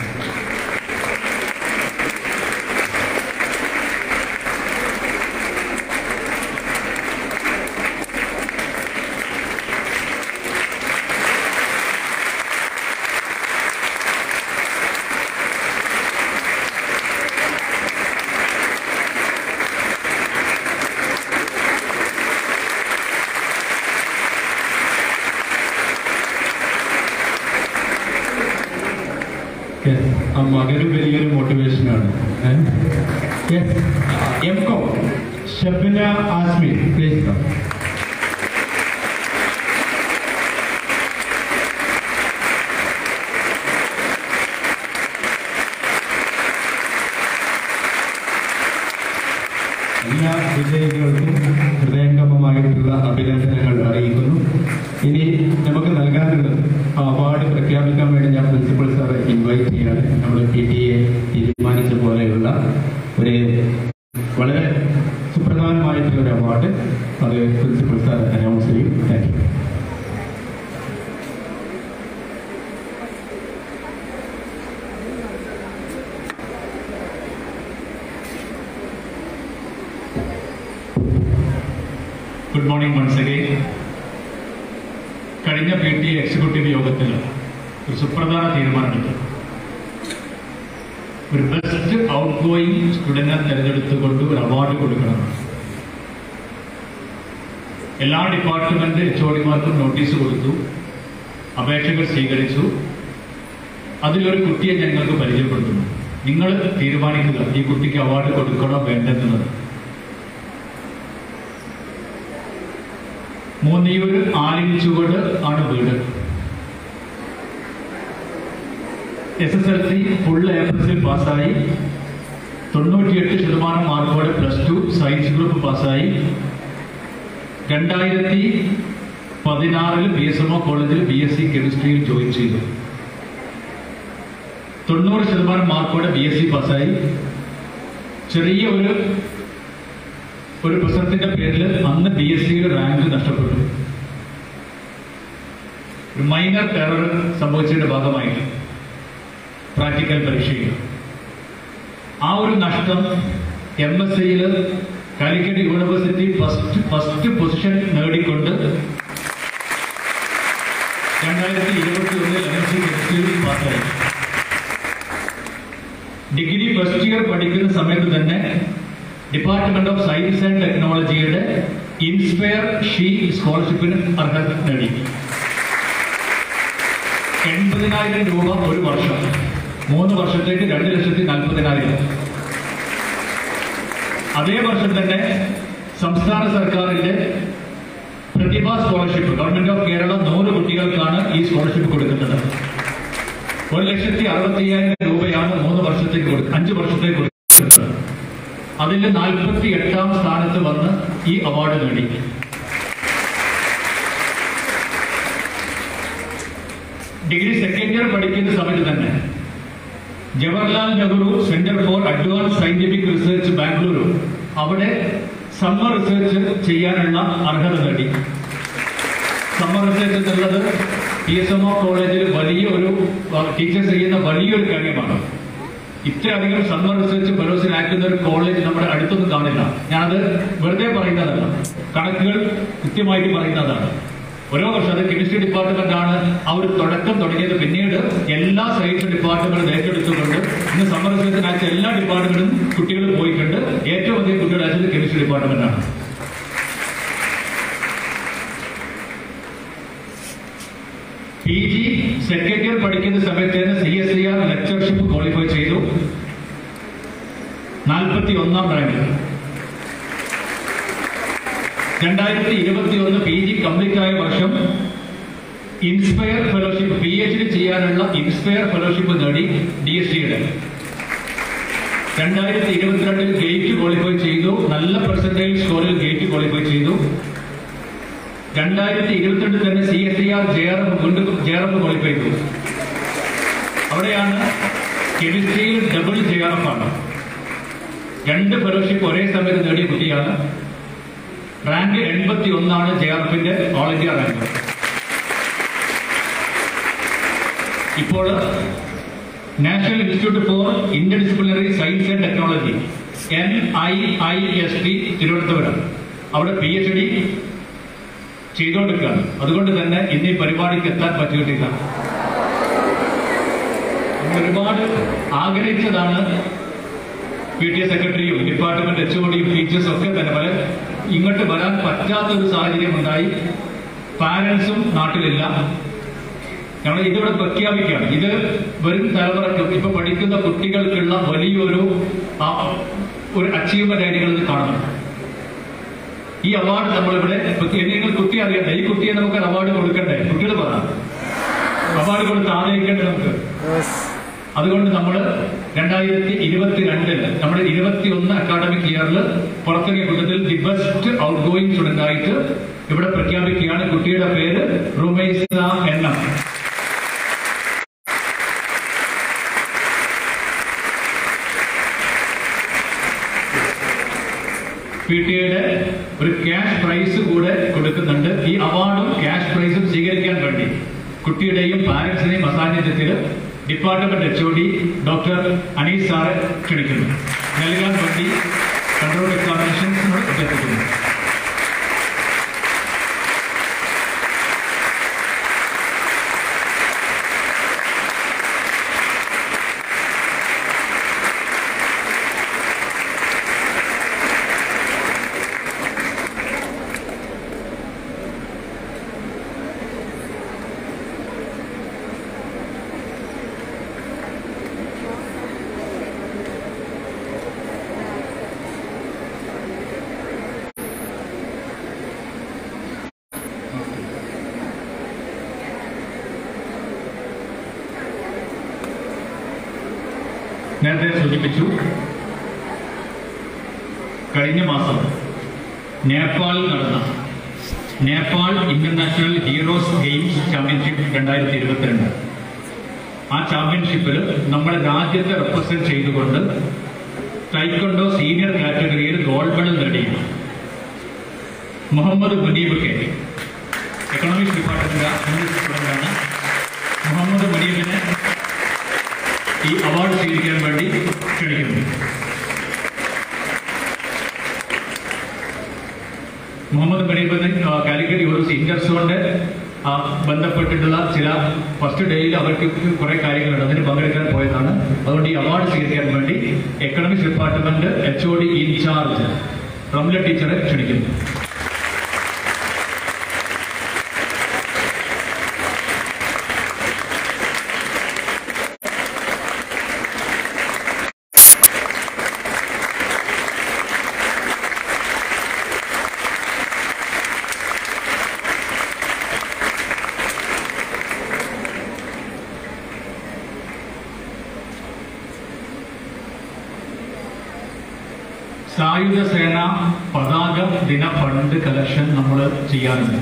Yes, ആ മകനും വലിയൊരു മോട്ടിവേഷനാണ് M com Shabina Asmi please come എല്ലാ വിജയികൾക്കും ഹൃദയംഗമമായിട്ടുള്ള അഭിനന്ദനങ്ങൾ അറിയിക്കുന്നു ഇനി നമുക്ക് നൽകാനുള്ളത് ആ അവാർഡ് പ്രഖ്യാപിക്കാൻ വേണ്ടി ഞാൻ പ്രിൻസിപ്പൽ സാറെ ഇൻവൈറ്റ് ചെയ്യാണ് നമ്മൾ പി ടി എ തീരുമാനിച്ച പോലെയുള്ള ഒരു വളരെ സുപ്രധാനമായിട്ടുള്ള ഒരു അവാർഡ് അത് പ്രിൻസിപ്പൽ സാർ അനൗൺസ് ചെയ്യും thank you good morning once again കഴിഞ്ഞ പി ടി എക്സിക്യൂട്ടീവ് യോഗത്തിൽ ഒരു സുപ്രധാന തീരുമാനമെടുത്തു ഒരു ബെസ്റ്റ് ഔട്ട് ഗോയിങ് സ്റ്റുഡന്റിനെ തിരഞ്ഞെടുത്തുകൊണ്ട് ഒരു അവാർഡ് കൊടുക്കണം എല്ലാ ഡിപ്പാർട്ട്മെന്റ് എച്ച്ഒഡിമാർക്കും നോട്ടീസ് കൊടുത്തു അപേക്ഷകൾ സ്വീകരിച്ചു അതിലൊരു കുട്ടിയെ ഞങ്ങൾക്ക് പരിചയപ്പെടുത്തുന്നു നിങ്ങൾ തീരുമാനിക്കുക ഈ കുട്ടിക്ക് അവാർഡ് കൊടുക്കണോ വേണ്ടെന്നുള്ളത് മൂന്നിയൂർ ആലിഞ്ചുവട് ആണ് വീട് S S L C full A പ്ലസിൽ പാസ്സായി തൊണ്ണൂറ്റിയെട്ട് ശതമാനം മാർക്കോടെ പ്ലസ് ടു സയൻസ് ഗ്രൂപ്പ് പാസ്സായി രണ്ടായിരത്തി പതിനാറിൽ ബി എസ് എം ഒ കോളേജിൽ ബി എസ് സി കെമിസ്ട്രിയിൽ ജോയിൻ ചെയ്തു തൊണ്ണൂറ് ശതമാനം മാർക്കോടെ ബി എസ് സി പാസ്സായി ചെറിയ ഒരു ഒരു പ്രശ്നത്തിന്റെ പേരിൽ അന്ന് ബി എസ് സിയുടെ റാങ്ക് നഷ്ടപ്പെട്ടു ഒരു മൈനർ എറർ സംഭവിച്ചതിന്റെ ഭാഗമായിട്ട് പ്രാക്ടിക്കൽ പരീക്ഷയിൽ ആ ഒരു നഷ്ടം എം എസ് സിയിൽ Calicut university first first position നേടിക്കൊണ്ട് രണ്ടായിരത്തി ഇരുപത്തി ഒന്നിൽ എം എസ് സി കെമിസ്ട്രിയിൽ പാസ്സായി ഡിഗ്രി ഫസ്റ്റ് ഇയർ പഠിക്കുന്ന സമയത്ത് തന്നെ ഡിപ്പാർട്ട്മെന്റ് ഓഫ് സയൻസ് ആൻഡ് ടെക്നോളജിയുടെ ഇൻസ്പയർ ഷീ സ്കോളർഷിപ്പിന് അർഹത നേടി എൺപതിനായിരം രൂപ ഒരു വർഷം മൂന്ന് വർഷത്തേക്ക് രണ്ട് ലക്ഷത്തി നാൽപ്പതിനായിരം അതേ വർഷം തന്നെ സംസ്ഥാന സർക്കാരിന്റെ Prathibha scholarship government of Kerala നൂറ് കുട്ടികൾക്കാണ് ഈ സ്കോളർഷിപ്പ് കൊടുക്കുന്നത് ഒരു ലക്ഷത്തി അറുപത്തി അയ്യായിരം രൂപയാണ് മൂന്ന് വർഷത്തേക്ക് കൊടു- അഞ്ച് വർഷത്തേക്ക് കൊടുക്കുന്നത് അതിൽ നാൽപ്പത്തി എട്ടാം സ്ഥാനത്ത് വന്ന് ഈ അവാർഡ് നേടി ഡിഗ്രി സെക്കൻഡ് ഇയർ പഠിക്കുന്ന സമയത്ത് തന്നെ Jawaharlal Nehru centre for advance scientific research Bengaluru അവിടെ സമ്മർ റിസർച്ച് ചെയ്യാനുള്ള അർഹത നേടി സമ്മർ റിസർച്ച് എന്നുള്ളത് പി എസ് എം ഒ കോളേജിൽ വലിയ ഒരു ടീച്ചേഴ്സ് ചെയ്യുന്ന വലിയൊരു കാര്യമാണ് ഇത്രയധികം സമ്മർ റിസർച്ച് ഫെലോസിനാക്കുന്ന ഒരു കോളേജ് നമ്മുടെ അടുത്തൊന്നും കാണില്ല ഞാനത് വെറുതെ പറയുന്നതല്ല കണക്കുകൾ കൃത്യമായിട്ട് പറയുന്നതാണ് ഓരോ വർഷം അത് കെമിസ്ട്രി ഡിപ്പാർട്ട്മെന്റ് ആണ് ആ ഒരു തുടക്കം തുടങ്ങിയത് പിന്നീട് എല്ലാ സയൻസ് ഡിപ്പാർട്ട്മെന്റും ഏറ്റെടുത്തുകൊണ്ട് ഇന്ന് സമ്മർ റിസർച്ചിന് അയച്ച എല്ലാ ഡിപ്പാർട്ട്മെന്റും കുട്ടികൾ പോയിട്ടുണ്ട് ഏറ്റവും അധികം കുട്ടികൾ അയച്ചത് കെമിസ്ട്രി ഡിപ്പാർട്ട്മെന്റ് ആണ് പി ജി സെക്കൻഡ് ഇയർ പഠിക്കുന്ന സമയത്ത് തന്നെ C S I R lectureship qualify ചെയ്തു നാൽപ്പത്തി ഒന്നാം റാങ്ക് രണ്ടായിരത്തി ഇരുപത്തി ഒന്ന് പി ജി കംപ്ലീറ്റ് ആയ വർഷം inspire fellowship P H D ചെയ്യാനുള്ള ഇൻസ്പയർ ഫെലോഷിപ്പ് നേടി ഡി എസ് സിയുടെ രണ്ടായിരത്തി ഇരുപത്തിരണ്ടിൽ ഗേറ്റ് ക്വാളിഫൈ ചെയ്തു നല്ല പെർസെന്റേജ് സ്കോറിൽ ഗേറ്റ് ക്വാളിഫൈ ചെയ്തു രണ്ടായിരത്തി ഇരുപത്തിരണ്ടിൽ തന്നെ C S I R J R M വീണ്ടും ജെ ആർ എം ക്വാളിഫൈ ചെയ്തു അവിടെയാണ് കെമിസ്ട്രിയിൽ ഡബിൾ ജെ ആർ എഫ് ആണ് രണ്ട് ഫെലോഷിപ്പ് ഒരേ സമയത്ത് നേടിയ കുട്ടിയാണ് റാങ്ക് എൺപത്തി ഒന്നാണ് ജെ ആർ എഫിന്റെ ഓൾ ഇന്ത്യ റാങ്ക് ഇപ്പോൾ national institute for interdisciplinary science and technology N I I S T Thiruvananthapuram അവിടെ പി എച്ച് ഡി ചെയ്തുകൊണ്ടിരിക്കുകയാണ് അതുകൊണ്ട് തന്നെ ഇന്ന് ഈ പരിപാടിക്ക് എത്താൻ പറ്റിയിട്ടില്ല നമ്മൾ ഒരുപാട് ആഗ്രഹിച്ചതാണ് പി ടി എ സെക്രട്ടറിയും ഡിപ്പാർട്ട്മെന്റ് എച്ച് ഒഡിയും ടീച്ചേഴ്സും ഒക്കെ തന്നെ പല ഇങ്ങോട്ട് വരാൻ പറ്റാത്ത ഒരു സാഹചര്യം ഉണ്ടായി പാരന്റ്സും നാട്ടിലില്ല ഞങ്ങൾ ഇതിവിടെ പ്രഖ്യാപിക്കുകയാണ് ഇത് വരും തലമുറക്ക് ഇപ്പൊ പഠിക്കുന്ന കുട്ടികൾക്കുള്ള വലിയൊരു ആ, ഒരു അച്ചീവ്മെന്റ് ആയിട്ട് നിങ്ങൾ ഇത് കാണണം ഈ അവാർഡ് നമ്മളിവിടെ പ്രത്യേക- നിങ്ങൾ കുട്ടി അറിയണ്ടേ ഈ കുട്ടിയെ നമുക്ക് അവാർഡ് കൊടുക്കണ്ടേ കുട്ടികൾ പറ അവാർഡ് കൊടുത്ത് ആദരിക്കണ്ടേ നമുക്ക് അതുകൊണ്ട് നമ്മൾ രണ്ടായിരത്തി ഇരുപത്തിരണ്ടില് നമ്മുടെ ഇരുപത്തി ഒന്ന് അക്കാഡമിക് ഇയറിൽ പുറത്തിറങ്ങിയ കൂട്ടത്തിൽ the best outgoing student ആയിട്ട് ഇവിടെ പ്രഖ്യാപിക്കുകയാണ് കുട്ടിയുടെ പേര് റുമൈസ എണ്ണം പി ടി എയുടെ ഒരു ക്യാഷ് പ്രൈസ് കൂടെ കൊടുക്കുന്നുണ്ട് ഈ അവാർഡും ക്യാഷ് പ്രൈസും സ്വീകരിക്കാൻ വേണ്ടി കുട്ടിയുടെയും പാരന്റ്സിനെയും അസാന്നിധ്യത്തിൽ department H O D doctor Anees സാറെ ക്ഷണിക്കുന്നു നൽകാൻ വേണ്ടി കൺട്രോൾ എക്സാമിനേഷൻസിനോട് അഭ്യർത്ഥിക്കുന്നു നേരത്തെ സൂചിപ്പിച്ചു കഴിഞ്ഞ മാസം നേപ്പാളിൽ നടന്ന Nepal international heroes games championship രണ്ടായിരത്തി ഇരുപത്തിരണ്ട് ആ ചാമ്പ്യൻഷിപ്പിൽ നമ്മുടെ രാജ്യത്തെ റെപ്രസെന്റ് ചെയ്തുകൊണ്ട് taekwondo senior category gold medal നേടിയ Muhammad Muneeb K economics department സ്റ്റുഡന്റാണ് മുഹമ്മദ് മുനീബിനെ ഈ അവാർഡ് സ്വീകരിക്കാൻ വേണ്ടി ക്ഷണിക്കുന്നു മുഹമ്മദ് മരീബിന് കാലിക്കറ്റ് യൂണിവേഴ്സിറ്റി ഇന്റർസോണിന്റെ ആ, ബന്ധപ്പെട്ടിട്ടുള്ള ചില ഫസ്റ്റ് ഡേയിൽ അവർക്ക് കുറെ കാര്യങ്ങളുണ്ട് അതിന് പങ്കെടുക്കാൻ പോയതാണ് അതുകൊണ്ട് ഈ അവാർഡ് സ്വീകരിക്കാൻ വേണ്ടി economics department H O D in charge Ramla ടീച്ചറെ ക്ഷണിക്കുന്നു സായുധ സേന പതാക ദിന ഫണ്ട് കളക്ഷൻ നമ്മൾ ചെയ്യാറുണ്ട്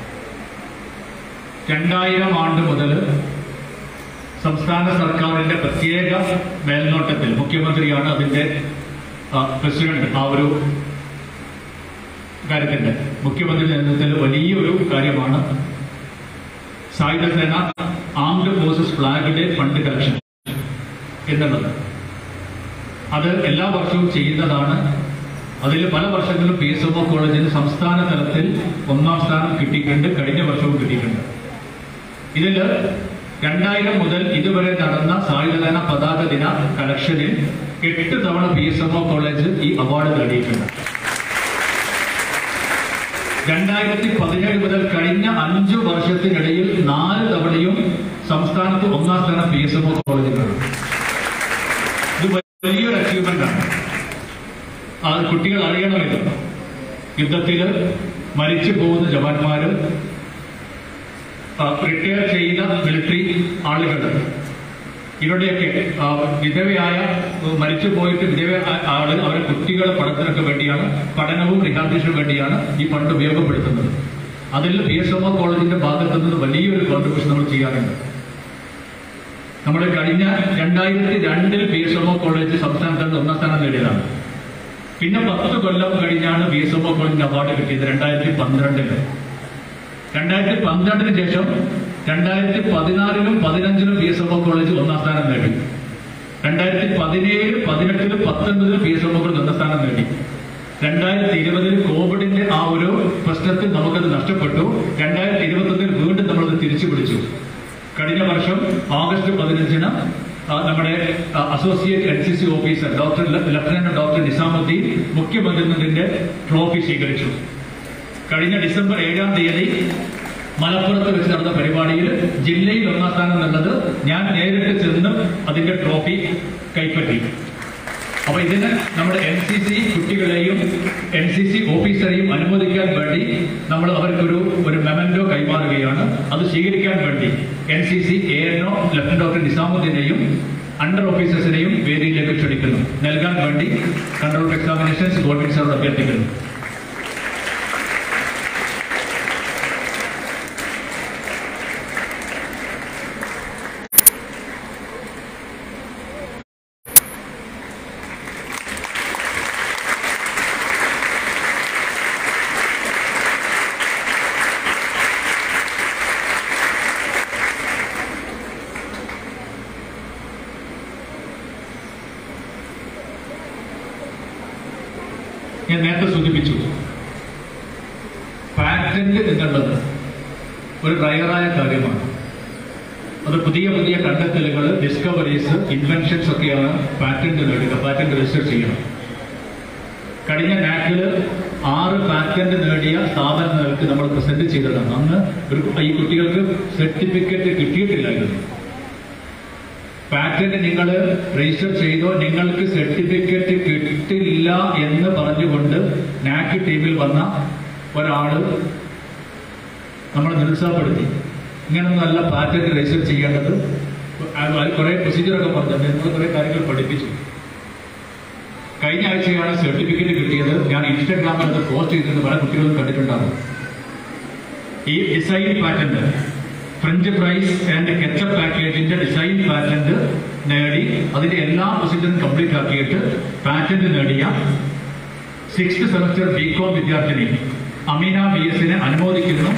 രണ്ടായിരം ആണ്ട് മുതൽ സംസ്ഥാന സർക്കാരിന്റെ പ്രത്യേക മേൽനോട്ടത്തിൽ മുഖ്യമന്ത്രിയാണ് അതിന്റെ ആ, പ്രസിഡന്റ് ആ ഒരു കാര്യത്തിന്റെ മുഖ്യമന്ത്രി നേതൃത്വത്തിൽ വലിയൊരു കാര്യമാണ് സായുധ സേന armed forces flag fund collection എന്നുള്ളത് അത് എല്ലാ വർഷവും ചെയ്യുന്നതാണ് അതിൽ പല വർഷങ്ങളിലും പി എസ് എം ഒ കോളേജിന് സംസ്ഥാന തലത്തിൽ ഒന്നാം സ്ഥാനം കിട്ടിയിട്ടുണ്ട് കഴിഞ്ഞ വർഷവും കിട്ടിയിട്ടുണ്ട് ഇതിൽ രണ്ടായിരം മുതൽ ഇതുവരെ നടന്ന സായുധസേന പതാക ദിന കളക്ഷനിൽ എട്ട് തവണ P S M O college ഈ അവാർഡ് നേടിയിട്ടുണ്ട് രണ്ടായിരത്തി പതിനേഴ് മുതൽ കഴിഞ്ഞ അഞ്ചു വർഷത്തിനിടയിൽ നാല് തവണയും സംസ്ഥാനത്ത് ഒന്നാം സ്ഥാനം പി എസ് എം ഒ കോളേജിലാണ് ഇത് വലിയൊരു അച്ചീവ്മെന്റ് ആണ് ആ കുട്ടികൾ അറിയണമല്ലോ യുദ്ധത്തിൽ മരിച്ചു പോകുന്ന ജവാന്മാര് റിട്ടയർ ചെയ്ത മിലിറ്ററി ആളുകൾ ഇവരുടെയൊക്കെ ആ, വിധവയായ മരിച്ചു പോയിട്ട് വിധവ ആള് അവരെ കുട്ടികളെ പഠനത്തിനൊക്കെ വേണ്ടിയാണ് പഠനവും റിഹാബിലിറ്റേഷനും വേണ്ടിയാണ് ഈ ഫണ്ട് ഉപയോഗപ്പെടുത്തുന്നത് അതിൽ പി എസ് എം ഒ കോളേജിന്റെ ഭാഗത്തു നിന്ന് വലിയൊരു കോൺട്രിബ്യൂഷൻ നമ്മൾ ചെയ്യാറുണ്ട് നമ്മൾ കഴിഞ്ഞ രണ്ടായിരത്തി രണ്ടിൽ P S M O college സംസ്ഥാനത്ത് ഒന്നാം സ്ഥാനം നേടിയതാണ് പിന്നെ പത്ത് കൊല്ലം കഴിഞ്ഞാണ് ബി എസ് എം ഒ കോളേജിന് അവാർഡ് കിട്ടിയത് രണ്ടായിരത്തി പന്ത്രണ്ടില് രണ്ടായിരത്തി പന്ത്രണ്ടിന് ശേഷം രണ്ടായിരത്തി പതിനാലിലും പതിനഞ്ചിലും B S M O college ഒന്നാം സ്ഥാനം നേടി രണ്ടായിരത്തി പതിനേഴ് പതിനെട്ടിലും പത്തൊൻപതിലും B S M O college ഒന്നാം സ്ഥാനം നേടി രണ്ടായിരത്തി ഇരുപതിൽ കോവിഡിന്റെ ആ ഒരു പ്രശ്നത്തിൽ നമുക്കത് നഷ്ടപ്പെട്ടു രണ്ടായിരത്തി ഇരുപത്തൊന്നിൽ വീണ്ടും നമ്മളത് തിരിച്ചു പിടിച്ചു കഴിഞ്ഞ വർഷം ഓഗസ്റ്റ് പതിനഞ്ചിന് ആ, നമ്മുടെ ആ, associate N C C officer doctor lieutenant doctor Nizamuddin മുഖ്യമന്ത്രിന്റെ ട്രോഫി സ്വീകരിച്ചു കഴിഞ്ഞ ഡിസംബർ ഏഴാം തീയതി മലപ്പുറത്ത് വെച്ച് നടന്ന പരിപാടിയിൽ ജില്ലയിൽ ഒന്നാം സ്ഥാനം എന്നുള്ളത് ഞാൻ നേരിട്ട് ചെന്ന് അതിന്റെ ട്രോഫി കൈപ്പറ്റി അപ്പൊ ഇതിന് നമ്മുടെ എൻ സി സി കുട്ടികളെയും എൻ സി സി ഓഫീസറെയും അനുമോദിക്കാൻ വേണ്ടി നമ്മൾ അവർക്കൊരു ഒരു മെമന്റോ കൈമാറുകയാണ് അത് സ്വീകരിക്കാൻ വേണ്ടി N C C A N O lieutenant doctor നിസാമുദ്ദീനെയും അണ്ടർ ഓഫീസേഴ്സിനെയും വേദിയിലേക്ക് ക്ഷണിക്കുന്നു നൽകാൻ വേണ്ടി കൺട്രോൾ ഓഫ് എക്സാമിനേഷൻസ് ഗവൺമെന്റ് സാറോട് അഭ്യർത്ഥിക്കുന്നു ഞാൻ നേരത്തെ സൂചിപ്പിച്ചു പാറ്റന്റ് എന്നുള്ളത് ഒരു റയറായ കാര്യമാണ് അത് പുതിയ പുതിയ കണ്ടെത്തലുകൾ ഡിസ്കവറീസ് ഇൻവെൻഷൻസ് ഒക്കെയാണ് പാറ്റന്റ് നേടുക പാറ്റന്റ് രജിസ്റ്റർ ചെയ്യണം കഴിഞ്ഞ നാക്കില് ആറ് പാറ്റന്റ് നേടിയ സ്ഥാപനങ്ങൾക്ക് നമ്മൾ പ്രസന്റ് ചെയ്തതാണ് അന്ന് ഒരു ഈ കുട്ടികൾക്ക് സർട്ടിഫിക്കറ്റ് കിട്ടിയിട്ടില്ലായിരുന്നു പാറ്റന്റ് നിങ്ങൾ രജിസ്റ്റർ ചെയ്തോ നിങ്ങൾക്ക് സർട്ടിഫിക്കറ്റ് കിട്ടില്ല എന്ന് പറഞ്ഞുകൊണ്ട് നാക്ക് ടീമിൽ വന്ന ഒരാള് നമ്മൾ നിരുത്സാഹപ്പെടുത്തി ഇങ്ങനൊന്നല്ല പാറ്റന്റ് രജിസ്റ്റർ ചെയ്യേണ്ടത് അത് കുറെ പ്രൊസീജിയറൊക്കെ പറഞ്ഞിട്ടുണ്ട് നമ്മൾ കുറെ കാര്യങ്ങൾ പഠിപ്പിച്ചു കഴിഞ്ഞ ആഴ്ചയാണ് സർട്ടിഫിക്കറ്റ് കിട്ടിയത് ഞാൻ ഇൻസ്റ്റാഗ്രാമിൽ അത് പോസ്റ്റ് ചെയ്തിട്ട് പല കുട്ടികളും കണ്ടിട്ടുണ്ടാകും ഈ design patent French fries and ketchup പാക്കേജിന്റെ ഡിസൈൻ പാറ്റന്റ് നേടി അതിന്റെ എല്ലാ പ്രൊസീജിയറും കംപ്ലീറ്റ് ആക്കിയിട്ട് പാറ്റന്റ് നേടിയ സിക്സ്ത് സെമസ്റ്റർ ബി കോം വിദ്യാർത്ഥിനി അമീന ബി എസിനെ അനുമോദിക്കുന്നു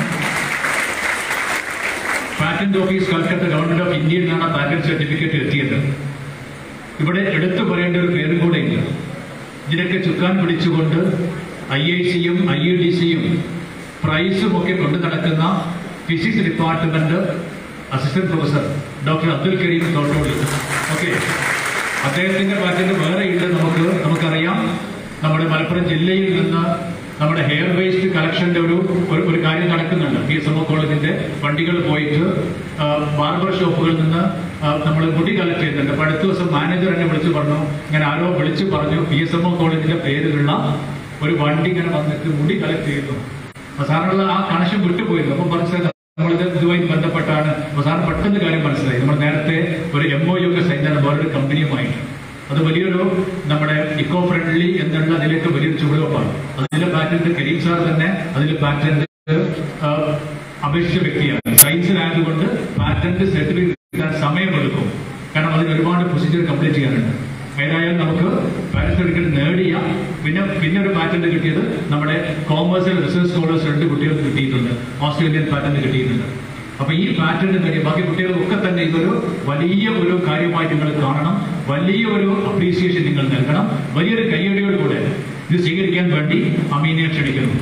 patent office Calcutta government of ഇന്ത്യയിൽ നിന്നാണ് പാറ്റന്റ് സർട്ടിഫിക്കറ്റ് എത്തിയത് ഇവിടെ എടുത്തു പറയേണ്ട ഒരു പേരും കൂടെ ഇല്ല ഇതിനൊക്കെ ചുക്കാൻ പിടിച്ചുകൊണ്ട് ഐ ഐ സിയും ഐ യു ഡി സിയും പ്രൈസും ഒക്കെ കൊണ്ടു നടക്കുന്ന physics department assistant professor doctor Abdul Karim Thottoli okay അദ്ദേഹത്തിന്റെ പാറ്റന്റ് വേറെ ഉണ്ട് നമുക്ക് നമുക്കറിയാം നമ്മുടെ മലപ്പുറം ജില്ലയിൽ നിന്ന് നമ്മുടെ ഹെയർ വേസ്റ്റ് കളക്ഷന്റെ ഒരു ഒരു- ഒരു കാര്യം നടക്കുന്നുണ്ട് പി എസ് എം ഒ കോളേജിന്റെ വണ്ടികൾ പോയിട്ട് ആ, ബാർബർ ഷോപ്പുകളിൽ നിന്ന് നമ്മൾ മുടി കളക്ട് ചെയ്യുന്നുണ്ട് അപ്പൊ അടുത്ത ദിവസം മാനേജർ എന്നെ വിളിച്ചു പറഞ്ഞു ഇങ്ങനെ ആരോ വിളിച്ചു പറഞ്ഞു പി എസ് എം ഒ കോളേജിന്റെ പേരിലുള്ള ഒരു വണ്ടി ഇങ്ങനെ വന്നിട്ട് മുടി കളക്ട് ചെയ്യുന്നു അപ്പൊ സാറിനുള്ള ആ കണക്ഷൻ വിട്ടുപോയിരുന്നു അപ്പൊ മനസ്സിലായി നമ്മളിത് ഇതുമായി ബന്ധപ്പെട്ടാണ് അപ്പൊ സാറിന് പെട്ടെന്ന് കാര്യം മനസ്സിലായി നമ്മൾ നേരത്തെ ഒരു എം ഒ യു ഒക്കെ സൈൻ ചെയ്ത വേറൊരു കമ്പനിയുമായിട്ട് അത് വലിയൊരു നമ്മുടെ ഇക്കോ ഫ്രണ്ട്ലി എന്നുള്ള അതിലേക്ക് വലിയൊരു ചുവടുവെപ്പാണ് അതിലെ പാറ്റന്റ് കരീം സാർ തന്നെ അതിൽ പാറ്റന്റ് അപേക്ഷിച്ച വ്യക്തിയാണ് സയൻസിലായതുകൊണ്ട് പാറ്റന്റ് സർട്ടിഫിക്കറ്റ് കിട്ടാൻ സമയമെടുക്കും കാരണം അതിന് ഒരുപാട് പ്രൊസീജിയർ കംപ്ലീറ്റ് ചെയ്യാനുണ്ട് ഏതായാലും നമുക്ക് പാറ്റന്റ് സർട്ടിഫിക്കറ്റ് നേടിയ പിന്നെ പിന്നെ ഒരു പാറ്റന്റ് കിട്ടിയത് നമ്മുടെ കോമേഴ്സിൽ റിസർച്ച് സ്കോളേഴ്സ് രണ്ട് കുട്ടികൾക്ക് കിട്ടിയിട്ടുണ്ട് ഓസ്ട്രേലിയൻ പാറ്റന്റ് കിട്ടിയിട്ടുണ്ട് അപ്പൊ ഈ പാറ്റന്റ് നേടിയ ബാക്കി കുട്ടികൾക്കൊക്കെ തന്നെ ഇതൊരു വലിയ ഒരു കാര്യമായി നിങ്ങൾ കാണണം വലിയ ഒരു അപ്രീസിയേഷൻ നിങ്ങൾ നൽകണം വലിയൊരു കയ്യടിയോടുകൂടെ ഇത് സ്വീകരിക്കാൻ വേണ്ടി അമീനെ ക്ഷണിക്കുന്നു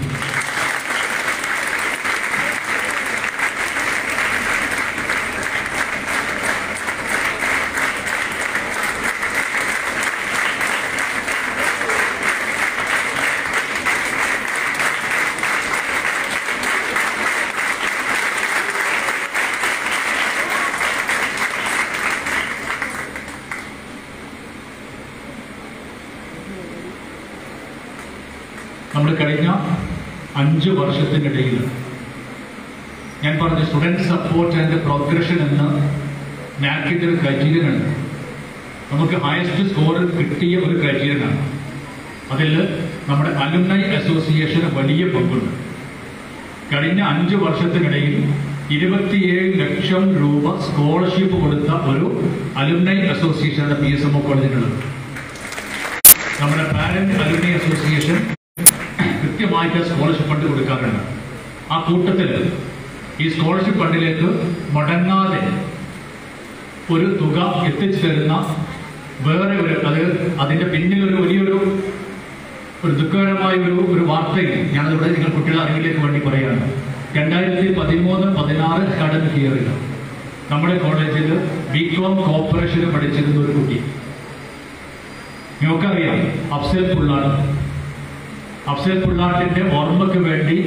നമ്മൾ കഴിഞ്ഞ അഞ്ച് വർഷത്തിനിടയിൽ ഞാൻ പറഞ്ഞ സ്റ്റുഡൻറ് സപ്പോർട്ട് ആൻഡ് പ്രോഗ്രഷൻ എന്ന നാക്കിന്റെ ഒരു ക്രൈറ്റീരിയൻ ഉണ്ട് നമുക്ക് ഹയസ്റ്റ് സ്കോർ കിട്ടിയ ഒരു ക്രൈറ്റീരിയൻ ആണ് അതിൽ നമ്മുടെ അലുമിനൈ അസോസിയേഷന് വലിയ പങ്കുണ്ട് കഴിഞ്ഞ അഞ്ച് വർഷത്തിനിടയിൽ ഇരുപത്തിയേഴ് ലക്ഷം രൂപ സ്കോളർഷിപ്പ് കൊടുത്ത ഒരു അലുമിനൈ അസോസിയേഷനാണ് പി എസ് എം ഒ കോളേജിനുള്ളത് നമ്മുടെ പാരന്റ് അലുമിനി അസോസിയേഷൻ കൃത്യമായിട്ട് സ്കോളർഷിപ്പ് ഫണ്ട് കൊടുക്കാറുണ്ട് ആ കൂട്ടത്തിൽ ഈ സ്കോളർഷിപ്പ് ഫണ്ടിലേക്ക് മുടങ്ങാതെ ഒരു തുക എത്തിച്ചു തരുന്ന വേറെ ഒരു അത് അതിന്റെ പിന്നിൽ ഒരു വലിയൊരു ഒരു ദുഃഖകരമായ ഒരു ഒരു വാർത്തയും ഞാനതിവിടെ നിങ്ങൾ കുട്ടികളുടെ അറിവിലേക്ക് വേണ്ടി പറയുകയാണ് രണ്ടായിരത്തി പതിമൂന്ന് പതിനാറ് അക്കാഡമിക് ഇയറിൽ നമ്മുടെ കോളേജിൽ ബി കോം കോർപ്പറേഷന് പഠിച്ചിരുന്ന ഒരു കുട്ടി നിങ്ങൾക്കറിയാം അഫ്സൽ പുള്ളാണ് അഫ്സൽ പുള്ളാട്ടിന്റെ ഓർമ്മയ്ക്ക് വേണ്ടി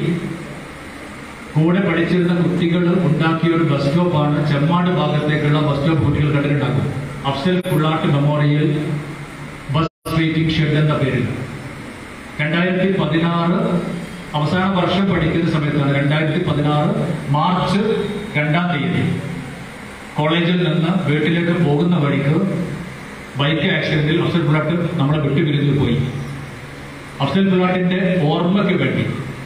കൂടെ പഠിച്ചിരുന്ന കുട്ടികൾ ഉണ്ടാക്കിയ ഒരു ബസ് സ്റ്റോപ്പാണ് ചെമ്മാട് ഭാഗത്തേക്കുള്ള ബസ് സ്റ്റോപ്പ് കുട്ടികൾ കണ്ടിട്ടുണ്ടാക്കും Afsal Pullattu memorial bus waiting shed എന്ന പേരിൽ രണ്ടായിരത്തി പതിനാറ് അവസാന വർഷം പഠിക്കുന്ന സമയത്താണ് രണ്ടായിരത്തി പതിനാറ് മാർച്ച് രണ്ടാം തീയതി കോളേജിൽ നിന്ന് വീട്ടിലേക്ക് പോകുന്ന വഴിക്ക് ബൈക്ക് ആക്സിഡന്റിൽ അഫ്സൽ പുള്ളാട്ട് നമ്മളെ വിട്ടുപിരിഞ്ഞു പോയി അഫ്സൽ പുള്ളാട്ടിന്റെ ഓർമ്മയ്ക്ക് വേണ്ടി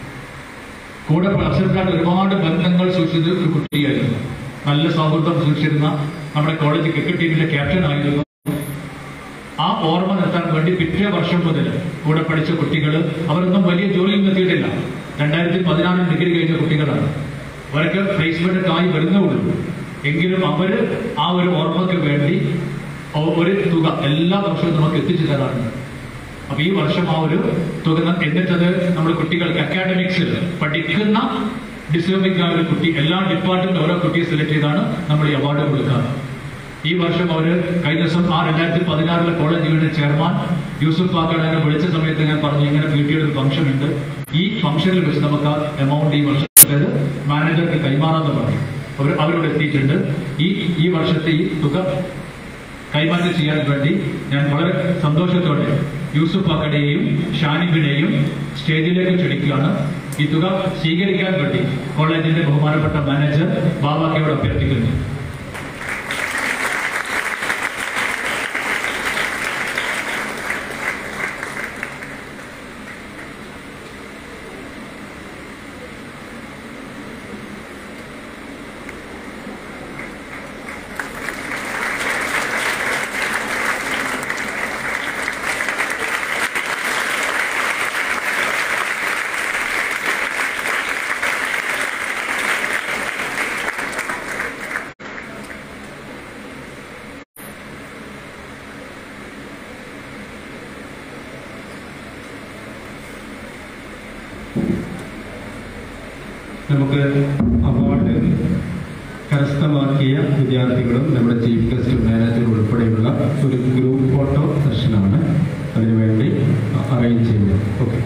കൂടെ അഫ്സൽ പുള്ളാട്ട് ഒരുപാട് ബന്ധങ്ങൾ സൂക്ഷിച്ച ഒരു കുട്ടിയായിരുന്നു നല്ല സൗഹൃദം സൂക്ഷിച്ചിരുന്ന നമ്മുടെ കോളേജ് ക്രിക്കറ്റ് ടീമിന്റെ ക്യാപ്റ്റൻ ആയിരുന്നു ആ ഓർമ്മ നിർത്താൻ വേണ്ടി പിറ്റേ വർഷം മുതൽ കൂടെ പഠിച്ച കുട്ടികൾ അവരൊന്നും വലിയ ജോലിയൊന്നും എത്തിയിട്ടില്ല രണ്ടായിരത്തി പതിനാറിൽ ഡിഗ്രി കഴിഞ്ഞ കുട്ടികളാണ് അവരൊക്കെ പ്ലേസ്മെന്റ് ആയി വരുന്നേ ഉള്ളൂ എങ്കിലും അവര് ആ ഒരു ഓർമ്മയ്ക്ക് വേണ്ടി ഒ- ഒരു തുക എല്ലാ വർഷവും നമുക്ക് എത്തിച്ചു തരാറുണ്ട് അപ്പൊ ഈ വർഷം ആ ഒരു തുക ന- എന്നിട്ടത് നമ്മുടെ കുട്ടികൾക്ക് അക്കാഡമിക്സിൽ പഠിക്കുന്ന ഡിസേബിംഗ് ആയ ഒരു കുട്ടി എല്ലാ ഡിപ്പാർട്ട്മെന്റ് ഓരോ കുട്ടിയെ സെലക്ട് ചെയ്താണ് നമ്മൾ ഈ അവാർഡ് കൊടുക്കാറ് ഈ വർഷം അവര് കഴിഞ്ഞ ദിവസം ആ രണ്ടായിരത്തി പതിനാറിലെ കോളേജ് യൂണിയൻ ചെയർമാൻ യൂസുഫ് പാക്കാടിനെ വിളിച്ച സമയത്ത് ഞാൻ പറഞ്ഞു ഇങ്ങനെ പി ടിയുടെ ഒരു ഫംഗ്ഷൻ ഉണ്ട് ഈ ഫംഗ്ഷനിൽ വെച്ച് നമുക്ക് ആ എമൗണ്ട് ഈ വർഷത്തേത് മാനേജർക്ക് കൈമാറാന്ന് പറഞ്ഞു അവർ അവരോട് എത്തിയിട്ടുണ്ട് ഈ ഈ വർഷത്തെ ഈ തുക കൈമാറ്റം ചെയ്യാൻ വേണ്ടി ഞാൻ വളരെ സന്തോഷത്തോടെ യൂസുഫ് പാക്കടെയും ഷാനിബിനെയും സ്റ്റേജിലേക്ക് ക്ഷണിക്കുകയാണ് ഈ തുക സ്വീകരിക്കാൻ വേണ്ടി കോളേജിന്റെ ബഹുമാനപ്പെട്ട മാനേജർ ബാബാക്കയോട് അഭ്യർത്ഥിക്കുന്നു നമുക്ക് അവാർഡ് കരസ്ഥമാക്കിയ വിദ്യാർത്ഥികളും നമ്മുടെ ചീഫ് ഗസ്റ്റ് മാനേജർ ഉൾപ്പെടെയുള്ള ഒരു ഗ്രൂപ്പ് ഫോട്ടോ സെഷനാണ് അതിനുവേണ്ടി അറേഞ്ച് ചെയ്യുന്നത് ഓക്കെ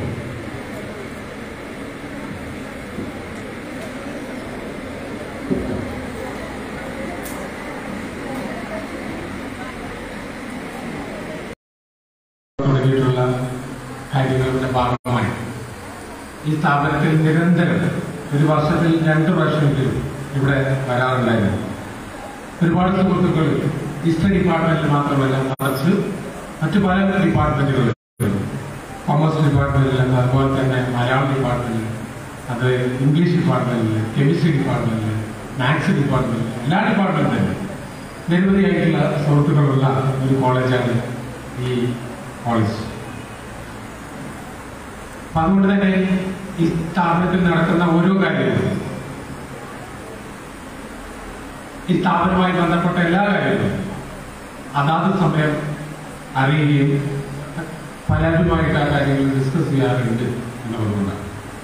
തുടങ്ങിയിട്ടുള്ള കാര്യങ്ങളുടെ ഭാഗമായി ഈ സ്ഥാപനത്തിൽ നിരന്തരം ഒരു വർഷത്തിൽ രണ്ട് പ്രാവശ്യമെങ്കിലും ഇവിടെ വരാറുണ്ടായിരുന്നു ഒരുപാട് സുഹൃത്തുക്കൾ ഹിസ്റ്ററി ഡിപ്പാർട്ട്മെന്റിൽ മാത്രമല്ല മറിച്ച് മറ്റു പല ഡിപ്പാർട്ട്മെന്റുകളിലും കോമേഴ്സ് ഡിപ്പാർട്ട്മെന്റിൽ അതുപോലെ തന്നെ മലയാളം ഡിപ്പാർട്ട്മെന്റിൽ അത് ഇംഗ്ലീഷ് ഡിപ്പാർട്ട്മെന്റിൽ കെമിസ്ട്രി ഡിപ്പാർട്ട്മെന്റിൽ മാത്സ് ഡിപ്പാർട്ട്മെന്റിൽ എല്ലാ ഡിപ്പാർട്ട്മെന്റിലും നിരവധിയായിട്ടുള്ള സുഹൃത്തുക്കളുള്ള ഒരു കോളേജാണ് ഈ കോളേജ് അപ്പൊ അതുകൊണ്ട് തന്നെ ഈ സ്ഥാപനത്തിൽ നടക്കുന്ന ഓരോ കാര്യങ്ങളും ഈ സ്ഥാപനവുമായി ബന്ധപ്പെട്ട എല്ലാ കാര്യങ്ങളും അതാത് സമയം അറിയുകയും പലരുമായിട്ട് ആ കാര്യങ്ങൾ ഡിസ്കസ് ചെയ്യാറുണ്ട് എന്നുള്ളതുകൊണ്ടാണ്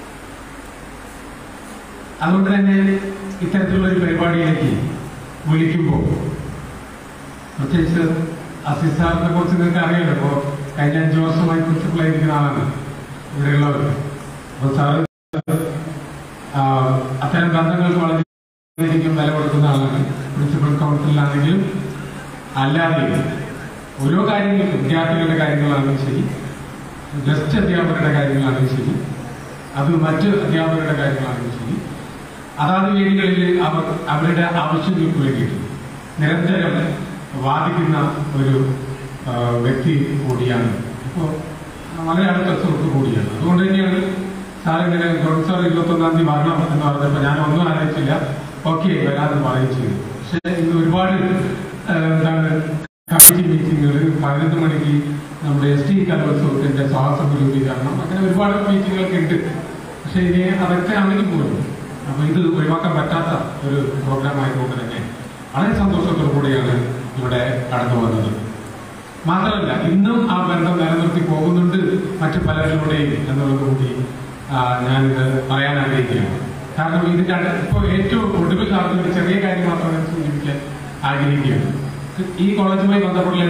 അതുകൊണ്ട് തന്നെ ഇത്തരത്തിലുള്ള ഒരു പരിപാടിയിലേക്ക് വിളിക്കുമ്പോൾ പ്രത്യേകിച്ച് അസീസ് സാറിനെ കുറിച്ച് നിങ്ങൾക്ക് അറിയാലോ ഇപ്പോ കഴിഞ്ഞ അഞ്ചു വർഷമായി പ്രിൻസിപ്പൾ ആയിരിക്കുന്ന ആളാണ് ഇവിടെയുള്ളവർ അപ്പൊ സാറ് ആ, അത്തരം ബന്ധങ്ങൾക്ക് വളരെയധികം വില കൊടുക്കുന്ന ആളാണ് പ്രിൻസിപ്പൽ കൗൺസിലാണെങ്കിലും അല്ലാതെയും ഓരോ കാര്യങ്ങൾക്കും വിദ്യാർത്ഥികളുടെ കാര്യങ്ങളാണെങ്കിലും ശരി ഗസ്റ്റ് അധ്യാപകരുടെ കാര്യങ്ങളാണെങ്കിലും ശരി അത് മറ്റ് അധ്യാപകരുടെ കാര്യങ്ങളാണെങ്കിലും ശരി അതാത് വേദികളിൽ അവർ അവരുടെ ആവശ്യങ്ങൾക്ക് വേണ്ടിയിട്ട് നിരന്തരം വാദിക്കുന്ന ഒരു ആ, വ്യക്തി കൂടിയാണ് ഇപ്പോൾ വളരെ അടുത്ത സുഹൃത്ത് കൂടിയാണ് അതുകൊണ്ട് തന്നെയാണ് സാർ ഇങ്ങനെ ഗവൺമെന്റ് സാർ ഇരുപത്തൊന്നാം തീയതി വരണം എന്ന് പറഞ്ഞപ്പോൾ ഞാൻ ഒന്നും ആലോചിച്ചില്ല ഓക്കെ വരാമെന്ന് പറയുകയും ചെയ്തു പക്ഷേ ഇന്ന് ഒരുപാട് ആ, എന്താണ് കമ്മിറ്റി മീറ്റിങ്ങുകൾ പതിനൊന്ന് മണിക്ക് നമ്മുടെ എസ് ടി കലോത്സവത്തിന്റെ സ്വാതന്ത്ര്യ രൂപീകരണം അങ്ങനെ ഒരുപാട് മീറ്റിങ്ങുകളൊക്കെ ഉണ്ട് പക്ഷെ ഇനി അതൊക്കെ ആണെങ്കിൽ പോലും അപ്പൊ ഇത് ഒഴിവാക്കാൻ പറ്റാത്ത ഒരു പ്രോഗ്രാം ആയതുകൊണ്ട് തന്നെ വളരെ സന്തോഷത്തോടു കൂടിയാണ് ഇവിടെ കടന്നു വന്നത് മാത്രമല്ല ഇന്നും ആ ബന്ധം നിലനിർത്തി പോകുന്നുണ്ട് മറ്റു പലരിലൂടെയും എന്നുള്ളത് കൂടി ആ, ഞാനിത് പറയാൻ ആഗ്രഹിക്കുകയാണ് കാരണം ഇതിന്റെ അടുത്ത് ഇപ്പോൾ ഏറ്റവും ഒടുവിൽ നടന്ന ഒരു ചെറിയ കാര്യം മാത്രം ഞാൻ സൂചിപ്പിക്കാൻ ആഗ്രഹിക്കുകയാണ് ഈ കോളേജുമായി ബന്ധപ്പെട്ടുള്ള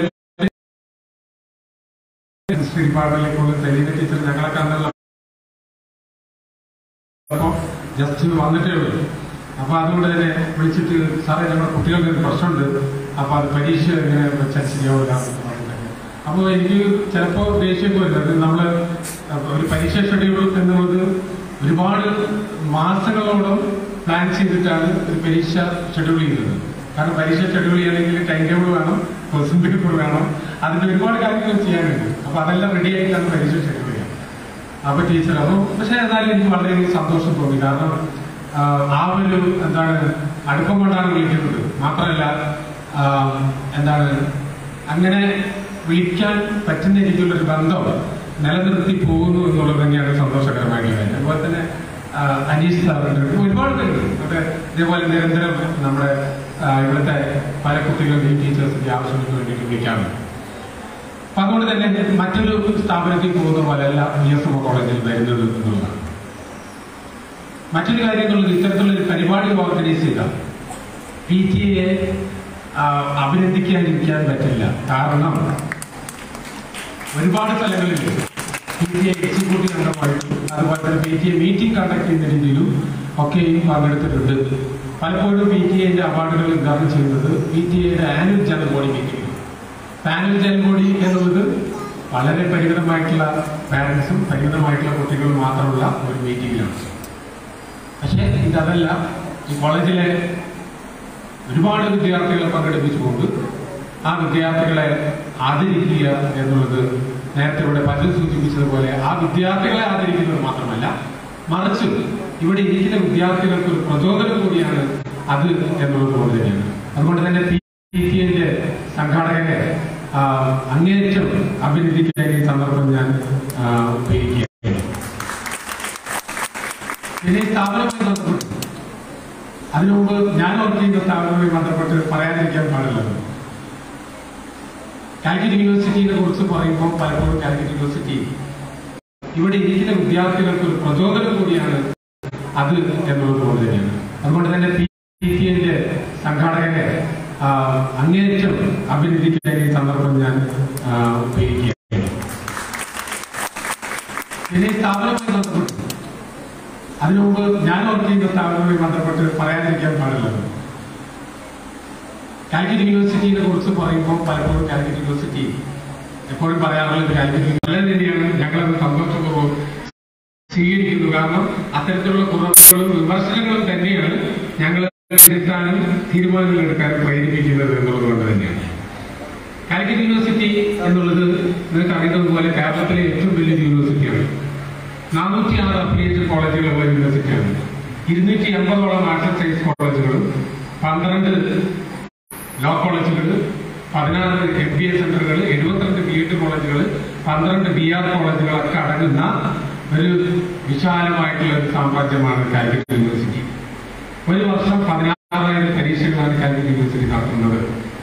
ഹിസ്റ്ററി ഡിപ്പാർട്ട്മെന്റിലേക്കുള്ള സെലീന ടീച്ചർ ഞങ്ങളൊക്കെ അന്നുള്ള അപ്പോ ജസ്റ്റ് വന്നിട്ടേ ഉള്ളൂ അപ്പൊ അതുകൊണ്ട് തന്നെ വിളിച്ചിട്ട് സാറേ നമ്മുടെ കുട്ടികൾക്ക് ഒരു പ്രശ്നമുണ്ട് അപ്പൊ അത് പരീക്ഷ എങ്ങനെ വെച്ചാൽ ശരിയാവില്ല എന്ന് പറഞ്ഞിട്ടൊക്കെ. അപ്പൊ എനിക്ക് ചിലപ്പോ ദേഷ്യം വരുന്നത് നമ്മള് ഒരു പരീക്ഷ ഷെഡ്യൂൾ എന്നുള്ളത് ഒരുപാട് മാസങ്ങളോളം പ്ലാൻ ചെയ്തിട്ടാണ് ഒരു പരീക്ഷ ഷെഡ്യൂൾ ചെയ്യുന്നത് കാരണം പരീക്ഷ ഷെഡ്യൂൾ ചെയ്യണമെങ്കിൽ ടൈം ടേബിൾ വേണം ക്വസ്റ്റ്യൻ പേപ്പർ വേണം അതിന്റെ ഒരുപാട് കാര്യങ്ങൾ ചെയ്യാനുണ്ട് അപ്പൊ അതെല്ലാം റെഡി ആയിട്ടാണ് പരീക്ഷ ഷെഡ്യൂൾ ചെയ്യുക അപ്പൊ ടീച്ചർ അപ്പൊ പക്ഷെ എന്നാലും എനിക്ക് വളരെയധികം സന്തോഷം തോന്നി കാരണം ആ, ആ ഒരു എന്താണ് അടുപ്പം കൊണ്ടാണ് വിളിക്കുന്നത് മാത്രമല്ല ആ, എന്താണ് അങ്ങനെ വിളിക്കാൻ പറ്റുന്ന രീതിയിലുള്ള ഒരു ബന്ധം നിലനിർത്തി പോകുന്നു എന്നുള്ളത് തന്നെയാണ് സന്തോഷകരമായിട്ടുള്ള കാര്യം അതുപോലെ തന്നെ ആ, അനീഷ് സാറുണ്ട് ഒരുപാട് പേരുണ്ട് അപ്പൊ ഇതേപോലെ നിരന്തരം നമ്മുടെ ആ, ഇവിടുത്തെ പല കുട്ടികളുടെയും ടീച്ചേഴ്സിന്റെ ആവശ്യങ്ങൾക്ക് വേണ്ടിയിട്ട് വിളിക്കാറുണ്ട് അപ്പൊ അതുകൊണ്ട് തന്നെ മറ്റൊരു സ്ഥാപനത്തിൽ പോകുന്ന പോലെയല്ല വി എസ് എം കോളേജിൽ വരുന്നത് എന്നുള്ളതാണ് മറ്റൊരു കാര്യം എന്നുള്ളത് ഇത്തരത്തിലുള്ള ഒരു പരിപാടി ഓർഗനൈസ് ചെയ്ത പി ടി എ അഭിനന്ദിക്കാതിരിക്കാൻ പറ്റില്ല കാരണം ഒരുപാട് സ്ഥലങ്ങളിൽ പി ടി എ എക്സിക്യൂട്ടീവ് അംഗമായിട്ടും അതുപോലെ തന്നെ P T A meeting conduct ചെയ്യുന്ന രീതിയിലും ഒക്കെയും പങ്കെടുത്തിട്ടുണ്ട് പലപ്പോഴും പി ടി എന്റെ അവാർഡുകൾ വിതരണം ചെയ്യുന്നത് പി ടി എയുടെ annual general body meeting panel general body എന്നുള്ളത് വളരെ പരിമിതമായിട്ടുള്ള പാരൻസും പരിമിതമായിട്ടുള്ള കുട്ടികളും മാത്രമുള്ള ഒരു മീറ്റിംഗിലാണ് പക്ഷേ ഇതല്ല ഈ കോളേജിലെ ഒരുപാട് വിദ്യാർത്ഥികളെ പങ്കെടുപ്പിച്ചുകൊണ്ട് ആ വിദ്യാർത്ഥികളെ ആദരിക്കുക എന്നുള്ളത് നേരത്തെ ഇവിടെ പലരും സൂചിപ്പിച്ചതുപോലെ ആ വിദ്യാർത്ഥികളെ ആദരിക്കുന്നത് മാത്രമല്ല മറിച്ച് ഇവിടെ ഇരിക്കുന്ന വിദ്യാർത്ഥികൾക്ക് ഒരു പ്രചോദനം കൂടിയാണ് അത് എന്നുള്ളത് കൊണ്ട് തന്നെയാണ് അതുകൊണ്ട് തന്നെ പി ടി എന്റെ സംഘാടകരെ ആ, അങ്ങേയറ്റം അഭിനന്ദിക്കാൻ ഈ സന്ദർഭം ഞാൻ ആ, ഉപയോഗിക്കുകയാണ് പിന്നെ ഈ സ്ഥാപനവുമായി ബന്ധപ്പെട്ട് അതിനു മുമ്പ് ഞാൻ വർക്ക് ചെയ്യുന്ന സ്ഥാപനവുമായി ബന്ധപ്പെട്ട് പറയാതിരിക്കാൻ പാടില്ലത് കാലിക്കറ്റ് യൂണിവേഴ്സിറ്റിയെ കുറിച്ച് പറയുമ്പോൾ പലപ്പോഴും കാലിക്കറ്റ് യൂണിവേഴ്സിറ്റി ഇവിടെ ഇരിക്കുന്ന വിദ്യാർത്ഥികൾക്ക് ഒരു പ്രചോദനം കൂടിയാണ് അത് എന്നുള്ളത് കൊണ്ട് തന്നെയാണ് അതുകൊണ്ട് തന്നെ പി ടി എന്റെ സംഘാടകരെ ആ, അങ്ങേയറ്റം അഭിനന്ദിക്കാൻ ഈ സന്ദർഭം ഞാൻ ആ, ഉപയോഗിക്കുകയാണ് പിന്നെ ഈ സ്ഥാപനവുമായി ബന്ധപ്പെട്ട് അതിനു മുമ്പ് ഞാൻ വർക്ക് ചെയ്യുന്ന സ്ഥാപനവുമായി ബന്ധപ്പെട്ട് പറയാതിരിക്കാൻ പാടില്ലത് കാലിക്കറ്റ് യൂണിവേഴ്സിറ്റിയെ കുറിച്ച് പറയുമ്പോൾ പലപ്പോഴും കാലിക്കറ്റ് യൂണിവേഴ്സിറ്റി എപ്പോഴും പറയാറുള്ളത് കാലിക്കറ്റ് നല്ല രീതിയാണ് ഞങ്ങളത് സന്തോഷപൂർവ്വം സ്വീകരിക്കുന്നു കാരണം അത്തരത്തിലുള്ള കുറവുകളും വിമർശനങ്ങളും തന്നെയാണ് ഞങ്ങൾ എടുക്കാനും തീരുമാനങ്ങൾ എടുക്കാനും പ്രേരിപ്പിക്കുന്നത് എന്നുള്ളത് കൊണ്ട് തന്നെയാണ് കാലിക്കറ്റ് യൂണിവേഴ്സിറ്റി എന്നുള്ളത് നിങ്ങൾക്ക് അറിയുന്നത് പോലെ കേരളത്തിലെ ഏറ്റവും വലിയ യൂണിവേഴ്സിറ്റിയാണ് നാനൂറ്റി ആറ് അഫിലിയേറ്റഡ് കോളേജുകളുള്ള യൂണിവേഴ്സിറ്റിയാണ് ഇരുന്നൂറ്റി എൺപതോളം ആർട്സ് ആൻഡ് സയൻസ് കോളേജുകളും പന്ത്രണ്ട് ലോ കോളേജുകൾ പതിനാറ് എം ബി എ സെന്ററുകൾ എഴുപത്തിരണ്ട് ബി എഡ് കോളേജുകൾ പന്ത്രണ്ട് ബി ആർ കോളേജുകളൊക്കെ അടങ്ങുന്ന ഒരു വിശാലമായിട്ടുള്ള ഒരു സാമ്രാജ്യമാണ് കാലിക്കറ്റ് യൂണിവേഴ്സിറ്റി ഒരു വർഷം പതിനാറായിരം പരീക്ഷകളാണ് കാലിക്കറ്റ് യൂണിവേഴ്സിറ്റി നടത്തുന്നത്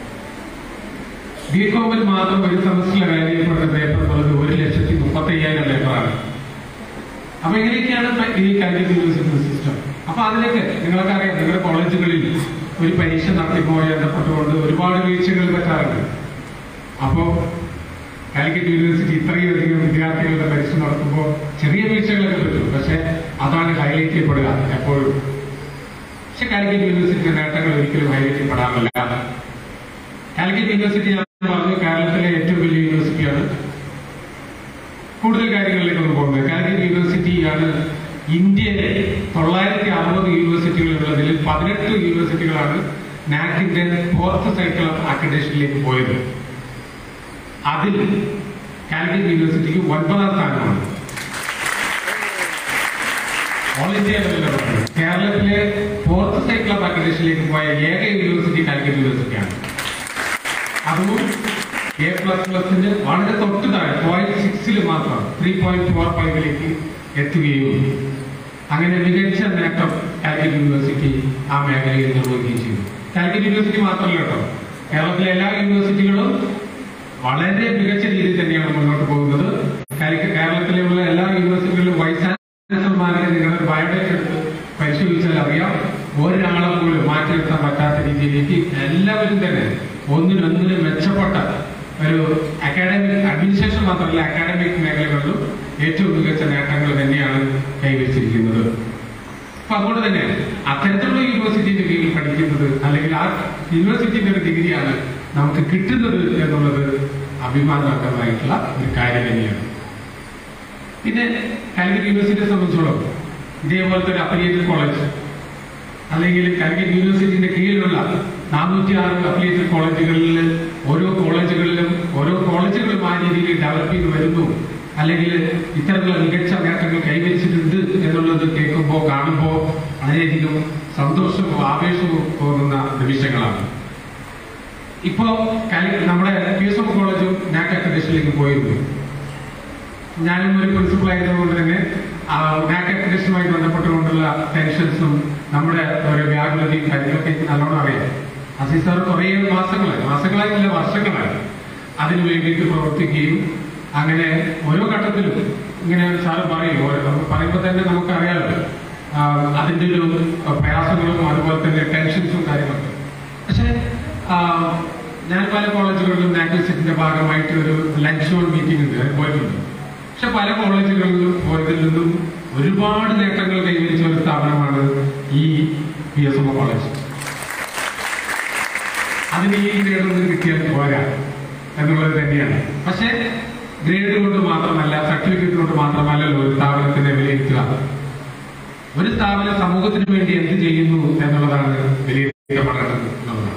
ബി കോമിൽ മാത്രം ഒരു സെമസ്റ്ററിൽ വാല്യൂ ചെയ്യപ്പെടുന്ന പേപ്പർ എന്നുള്ളത് ഒരു ലക്ഷത്തി മുപ്പത്തി അയ്യായിരം പേപ്പറാണ് അപ്പൊ ഇങ്ങനെയൊക്കെയാണ് ഇപ്പൊ ഈ കാലിക്കറ്റ് യൂണിവേഴ്സിറ്റി സിസ്റ്റം അപ്പൊ അതിലേക്ക് നിങ്ങളൊക്കെ അറിയാം നിങ്ങളുടെ കോളേജുകളിൽ ഒരു പരീക്ഷ നടത്തിപ്പോയി ബന്ധപ്പെട്ടുകൊണ്ട് ഒരുപാട് വീഴ്ചകൾ പറ്റാറുണ്ട് അപ്പോ കാലിക്കറ്റ് യൂണിവേഴ്സിറ്റി ഇത്രയും അധികം വിദ്യാർത്ഥികളുടെ പരീക്ഷ നടത്തുമ്പോൾ ചെറിയ വീഴ്ചകളൊക്കെ പറ്റും പക്ഷെ അതാണ് ഹൈലൈറ്റ് ചെയ്യപ്പെടുക എപ്പോഴും പക്ഷെ കാലിക്കറ്റ് യൂണിവേഴ്സിറ്റിയുടെ നേട്ടങ്ങൾ ഒരിക്കലും ഹൈലൈറ്റ് ചെയ്യപ്പെടാറില്ല കാലിക്കറ്റ് യൂണിവേഴ്സിറ്റി ഞാൻ പറഞ്ഞു കേരളത്തിലെ ഏറ്റവും വലിയ യൂണിവേഴ്സിറ്റിയാണ് കൂടുതൽ കാര്യങ്ങളിലേക്കൊന്ന് പോകുന്നത് കാലിക്കറ്റ് യൂണിവേഴ്സിറ്റിയാണ് ഇന്ത്യയിലെ തൊള്ളായിരത്തി അറുപത് യൂണിവേഴ്സിറ്റികളുള്ളതിൽ പതിനെട്ട് യൂണിവേഴ്സിറ്റികളാണ് നാക്കിന്റെ ഫോർത്ത് സൈക്കിൾ ഓഫ് അക്കഡേഷനിലേക്ക് പോയത് അതിൽ കാലിക്കറ്റ് യൂണിവേഴ്സിറ്റിക്ക് ഒൻപതാം സ്ഥാനമാണ് ഓൾ ഇന്ത്യ ലെവലിലാണ് കേരളത്തിലെ ഫോർത്ത് സൈക്കിൾ ഓഫ് അക്കഡേഷനിലേക്ക് പോയ ഏക യൂണിവേഴ്സിറ്റി കാലിക്കറ്റ് യൂണിവേഴ്സിറ്റിയാണ് അതും എ പ്ലസ് പ്ലസിന് വളരെ തൊട്ട് താഴെ പോയിന്റ് സിക്സിൽ മാത്രം ത്രീ പോയിന്റ് ഫോർ ഫൈവിലേക്ക് എത്തുകയും അങ്ങനെ മികച്ച നേട്ടം കാലിക്കറ്റ് യൂണിവേഴ്സിറ്റി ആ മേഖലയിൽ നിർവഹിക്കുകയും ചെയ്തു കാലിക്കറ്റ് യൂണിവേഴ്സിറ്റി മാത്രമല്ല കേട്ടോ കേരളത്തിലെ എല്ലാ യൂണിവേഴ്സിറ്റികളും വളരെ മികച്ച രീതിയിൽ തന്നെയാണ് മുന്നോട്ട് പോകുന്നത് കാലിക്കറ്റ് കേരളത്തിലുള്ള എല്ലാ യൂണിവേഴ്സിറ്റികളിലും വൈസ് ചാൻസലർമാരെ നിങ്ങളുടെ ബയോഡേറ്റ എടുത്ത് പരിശോധിച്ചാൽ അറിയാം ഒരാളെ പോലും മാറ്റി നിർത്താൻ പറ്റാത്ത രീതിയിലേക്ക് എല്ലാവരും തന്നെ ഒന്നിനൊന്നിനും മെച്ചപ്പെട്ട ഒരു അക്കാഡമിക് അഡ്മിനിസ്ട്രേഷൻ മാത്രമല്ല അക്കാഡമിക് മേഖലകളിലും ഏറ്റവും മികച്ച നേട്ടങ്ങൾ തന്നെയാണ് കൈവരിച്ചിരിക്കുന്നത് അപ്പൊ അതുകൊണ്ട് തന്നെ അത്തരത്തിലുള്ള യൂണിവേഴ്സിറ്റിയുടെ കീഴിൽ പഠിക്കുന്നത് അല്ലെങ്കിൽ ആ യൂണിവേഴ്സിറ്റിയുടെ ഒരു ഡിഗ്രിയാണ് നമുക്ക് കിട്ടുന്നത് എന്നുള്ളത് അഭിമാനാർഹമായിട്ടുള്ള ഒരു കാര്യം തന്നെയാണ് പിന്നെ കാലിക്കറ്റ് യൂണിവേഴ്സിറ്റിയെ സംബന്ധിച്ചോളം ഇതേപോലത്തെ ഒരു അഫിലിയേറ്റഡ് കോളേജ് അല്ലെങ്കിൽ കാലിക്കറ്റ് യൂണിവേഴ്സിറ്റിന്റെ കീഴിലുള്ള നാനൂറ്റി ആറ് അഫിലിയേറ്റഡ് കോളേജുകളിൽ ഓരോ കോളേജുകളിലും ഓരോ കോളേജുകളും ആ രീതിയിൽ ഡെവലപ്പ് ചെയ്ത് വരുന്നു അല്ലെങ്കിൽ ഇത്തരത്തിലുള്ള മികച്ച നേട്ടങ്ങൾ കൈവരിച്ചിട്ടുണ്ട് എന്നുള്ളത് കേൾക്കുമ്പോൾ കാണുമ്പോൾ വളരെയധികം സന്തോഷവും ആവേശവും തോന്നുന്ന നിമിഷങ്ങളാണ് ഇപ്പോ കാലി- നമ്മുടെ പി എസ് എം കോളേജും നാക് അക്കഡേഷനിലേക്ക് പോയിരുന്നു ഞാനും ഒരു പ്രിൻസിപ്പൾ ആയതുകൊണ്ട് തന്നെ ആ നാക് അക്കഡേഷനുമായി ബന്ധപ്പെട്ടുകൊണ്ടുള്ള ടെൻഷൻസും നമ്മുടെ ഒരു വ്യാകുലതയും കാര്യങ്ങളൊക്കെ എനിക്ക് നല്ലോണം അറിയാം അസീസ് സാർ കുറേ മാസങ്ങളായി മാസങ്ങളായില്ല വർഷങ്ങളായി അതിനു വേണ്ടിയിട്ട് പ്രവർത്തിക്കുകയും അങ്ങനെ ഓരോ ഘട്ടത്തിലും ഇങ്ങനെ സാറ് പറയും ഓരോ- നമുക്ക് പറയുമ്പോൾ തന്നെ നമുക്കറിയാലോ ആ, അതിന്റെ ഒരു പ്രയാസങ്ങളും അതുപോലെ തന്നെ ടെൻഷൻസും കാര്യങ്ങളൊക്കെ പക്ഷേ ആ, ഞാൻ പല കോളേജുകളിലും നാഗ്ലിസിറ്റിന്റെ ഭാഗമായിട്ട് ഒരു ലഞ്ച് ഓൺ മീറ്റിംഗ് ഉണ്ട് അതിൽ പോയിട്ടുണ്ട് പക്ഷെ പല കോളേജുകളിലും പോയതിൽ നിന്നും ഒരുപാട് നേട്ടങ്ങൾ കൈവരിച്ച ഒരു സ്ഥാപനമാണ് ഈ പി എസ് എം കോളേജ് അതിന് ഈ ഗ്രേഡ് ഒന്നും കിട്ടിയാൽ പോരാ എന്നുള്ളത് തന്നെയാണ് പക്ഷേ ഗ്രേഡ് കൊണ്ട് മാത്രമല്ല സർട്ടിഫിക്കറ്റ് കൊണ്ട് മാത്രമല്ലല്ലോ ഒരു സ്ഥാപനത്തിനെ വിലയിരുത്തുക ഒരു സ്ഥാപനം സമൂഹത്തിന് വേണ്ടി എന്ത് ചെയ്യുന്നു എന്നുള്ളതാണ് വിലയിരുത്തപ്പെടേണ്ടത് എന്നുള്ളതാണ്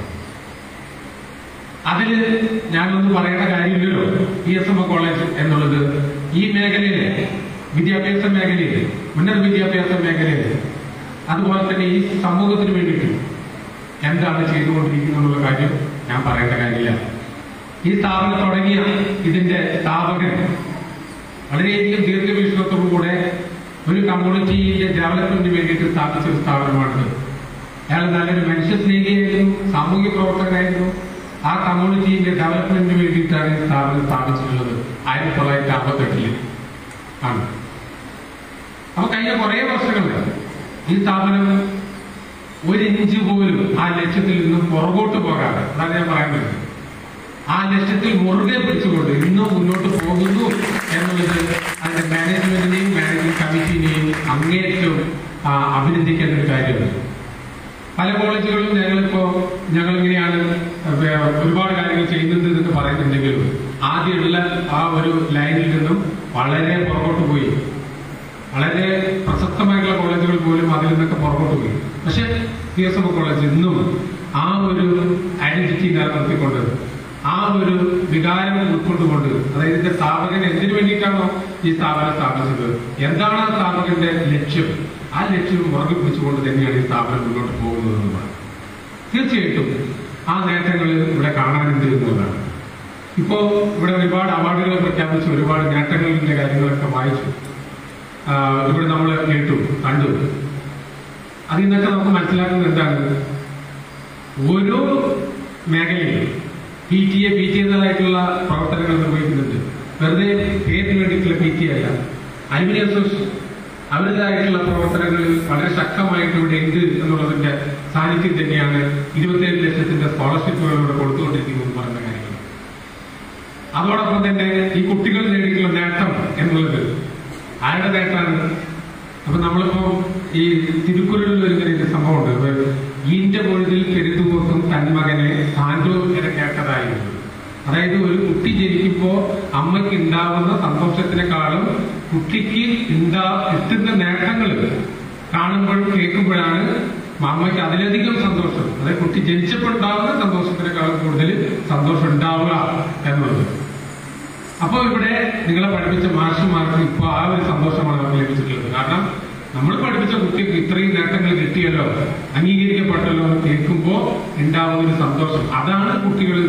അതില് ഞാനൊന്നും പറയേണ്ട കാര്യമില്ലല്ലോ പി എസ് എം കോളേജ് എന്നുള്ളത് ഈ മേഖലയിലെ വിദ്യാഭ്യാസ മേഖലയിൽ ഉന്നത വിദ്യാഭ്യാസ മേഖലയിൽ അതുപോലെ തന്നെ ഈ സമൂഹത്തിന് വേണ്ടിയിട്ട് എന്താണ് ചെയ്തുകൊണ്ടിരിക്കുന്നത് എന്നുള്ള കാര്യം ഞാൻ പറയേണ്ട കാര്യമില്ല ഈ സ്ഥാപനം തുടങ്ങിയ ഇതിന്റെ സ്ഥാപകൻ വളരെയധികം ദീർഘവീക്ഷണത്തോടു കൂടെ ഒരു കമ്മ്യൂണിറ്റിയുടെ ഡെവലപ്മെന്റിന് വേണ്ടിയിട്ട് സ്ഥാപിച്ച ഒരു സ്ഥാപനമാണിത് അയാൾ നല്ലൊരു മനുഷ്യ സ്നേഹിയായിരുന്നു സാമൂഹ്യ പ്രവർത്തകനായിരുന്നു ആ കമ്മ്യൂണിറ്റിയുടെ ഡെവലപ്മെന്റിന് വേണ്ടിയിട്ടാണ് ഈ സ്ഥാപനം സ്ഥാപിച്ചിട്ടുള്ളത് ആയിരത്തി തൊള്ളായിരത്തി അമ്പത്തെട്ടില് ആണ് അപ്പൊ കഴിഞ്ഞ കുറെ വർഷങ്ങളുണ്ട് ഈ സ്ഥാപനം ഒരു ഇഞ്ച് പോലും ആ ലക്ഷ്യത്തിൽ നിന്നും പുറകോട്ട് പോകാതെ അതാണ് ഞാൻ പറയാൻ പറ്റുന്നത് ആ ലക്ഷ്യത്തിൽ മുറുകെ പിടിച്ചുകൊണ്ട് ഇന്നും മുന്നോട്ട് പോകുന്നു എന്നുള്ളത് അതിന്റെ മാനേജ്മെന്റിനെയും മാനേജിംഗ് കമ്മിറ്റിനെയും അങ്ങേറ്റവും ആ, അഭിനന്ദിക്കേണ്ട ഒരു കാര്യമാണ് പല കോളേജുകളിലും ഞങ്ങളിപ്പോ ഞങ്ങൾ ഇങ്ങനെയാണ് വേ- ഒരുപാട് കാര്യങ്ങൾ ചെയ്യുന്നുണ്ട് എന്ന് പറയുന്നുണ്ടെങ്കിലും ആദ്യമുള്ള ആ ഒരു ലൈനിൽ നിന്നും വളരെ പുറകോട്ട് പോയി വളരെ പ്രശസ്തമായിട്ടുള്ള കോളേജുകൾ പോലും അതിൽ നിന്നൊക്കെ പുറകോട്ട് പോയി പക്ഷെ പി എസ് എം കോളേജ് ഇന്നും ആ ഒരു ഐഡന്റിറ്റി നിലനിർത്തിക്കൊണ്ട് ആ ഒരു വികാരം ഉൾക്കൊണ്ടുകൊണ്ട് അതായത് ഇതിന്റെ സ്ഥാപകൻ എന്തിനു വേണ്ടിയിട്ടാണോ ഈ സ്ഥാപനം സ്ഥാപിച്ചത് എന്താണ് ആ സ്ഥാപകന്റെ ലക്ഷ്യം ആ ലക്ഷ്യം മുറകെ പിടിച്ചുകൊണ്ട് തന്നെയാണ് ഈ സ്ഥാപനം മുന്നോട്ട് പോകുന്നത് എന്നുള്ളതാണ് തീർച്ചയായിട്ടും ആ നേട്ടങ്ങൾ ഇവിടെ കാണാനുണ്ട് എന്നുള്ളതാണ് ഇപ്പോ ഇവിടെ ഒരുപാട് അവാർഡുകൾ പ്രഖ്യാപിച്ചു ഒരുപാട് നേട്ടങ്ങളുടെ കാര്യങ്ങളൊക്കെ വായിച്ചു ആഹ് ഇവിടെ നമ്മൾ കേട്ടു കണ്ടു അതിൽ നിന്നൊക്കെ നമുക്ക് മനസ്സിലാക്കുന്നത് എന്താണ് ഓരോ മേഖലയിലും P T A P T എന്നതായിട്ടുള്ള പ്രവർത്തനങ്ങൾ നിർവഹിക്കുന്നുണ്ട് വെറുതെ പേരിന് വേണ്ടിയിട്ടുള്ള പി ടി അല്ല അലുമിനി അസോസിയേഷൻ അവരുടേതായിട്ടുള്ള പ്രവർത്തനങ്ങളിൽ വളരെ ശക്തമായിട്ട് ഇവിടെ ഉണ്ട് എന്നുള്ളതിന്റെ സാന്നിധ്യം തന്നെയാണ് ഇരുപത്തിയേഴ് ലക്ഷത്തിന്റെ സ്കോളർഷിപ്പുകൾ ഇവിടെ കൊടുത്തുകൊണ്ടിരിക്കുന്നത് എന്ന് പറയുന്ന കാര്യങ്ങൾ അതോടൊപ്പം തന്നെ ഈ കുട്ടികൾ നേടിയിട്ടുള്ള നേട്ടം എന്നുള്ളത് ആരുടെ നേട്ടമാണ് അപ്പൊ നമ്മളിപ്പോ ഈ തിരുക്കുറളിൽ ഒരു ഒരു സംഭവമുണ്ട് ഇപ്പൊ ഈന്റെ പൊഴുതിൽ പെരുതുപോക്കും തന്മകനെ താൻഡോ എന്നെ കേട്ടതായിരുന്നു അതായത് ഒരു കുട്ടി ജനിക്കുമ്പോ അമ്മയ്ക്ക് ഉണ്ടാവുന്ന സന്തോഷത്തിനേക്കാളും കുട്ടിക്ക് ഉണ്ടാ കിട്ടുന്ന നേട്ടങ്ങൾ കാണുമ്പോഴും കേൾക്കുമ്പോഴാണ് അമ്മയ്ക്ക് അതിലധികം സന്തോഷം അതായത് കുട്ടി ജനിച്ചപ്പോൾ ഉണ്ടാവുന്ന സന്തോഷത്തിനേക്കാളും കൂടുതൽ സന്തോഷം ഉണ്ടാവുക എന്നുള്ളത് അപ്പോൾ ഇവിടെ നിങ്ങളെ പഠിപ്പിച്ച മാഷുമാർക്ക് ഇപ്പോൾ ആ ഒരു സന്തോഷമാണ് നമുക്ക് ലഭിച്ചിട്ടുള്ളത് കാരണം നമ്മൾ പഠിപ്പിച്ച കുട്ടിക്ക് ഇത്രയും നേട്ടങ്ങൾ കിട്ടിയല്ലോ അംഗീകരിക്കപ്പെട്ടല്ലോ എന്ന് കേൾക്കുമ്പോൾ ഉണ്ടാവുന്ന ഒരു സന്തോഷം അതാണ് കുട്ടികൾ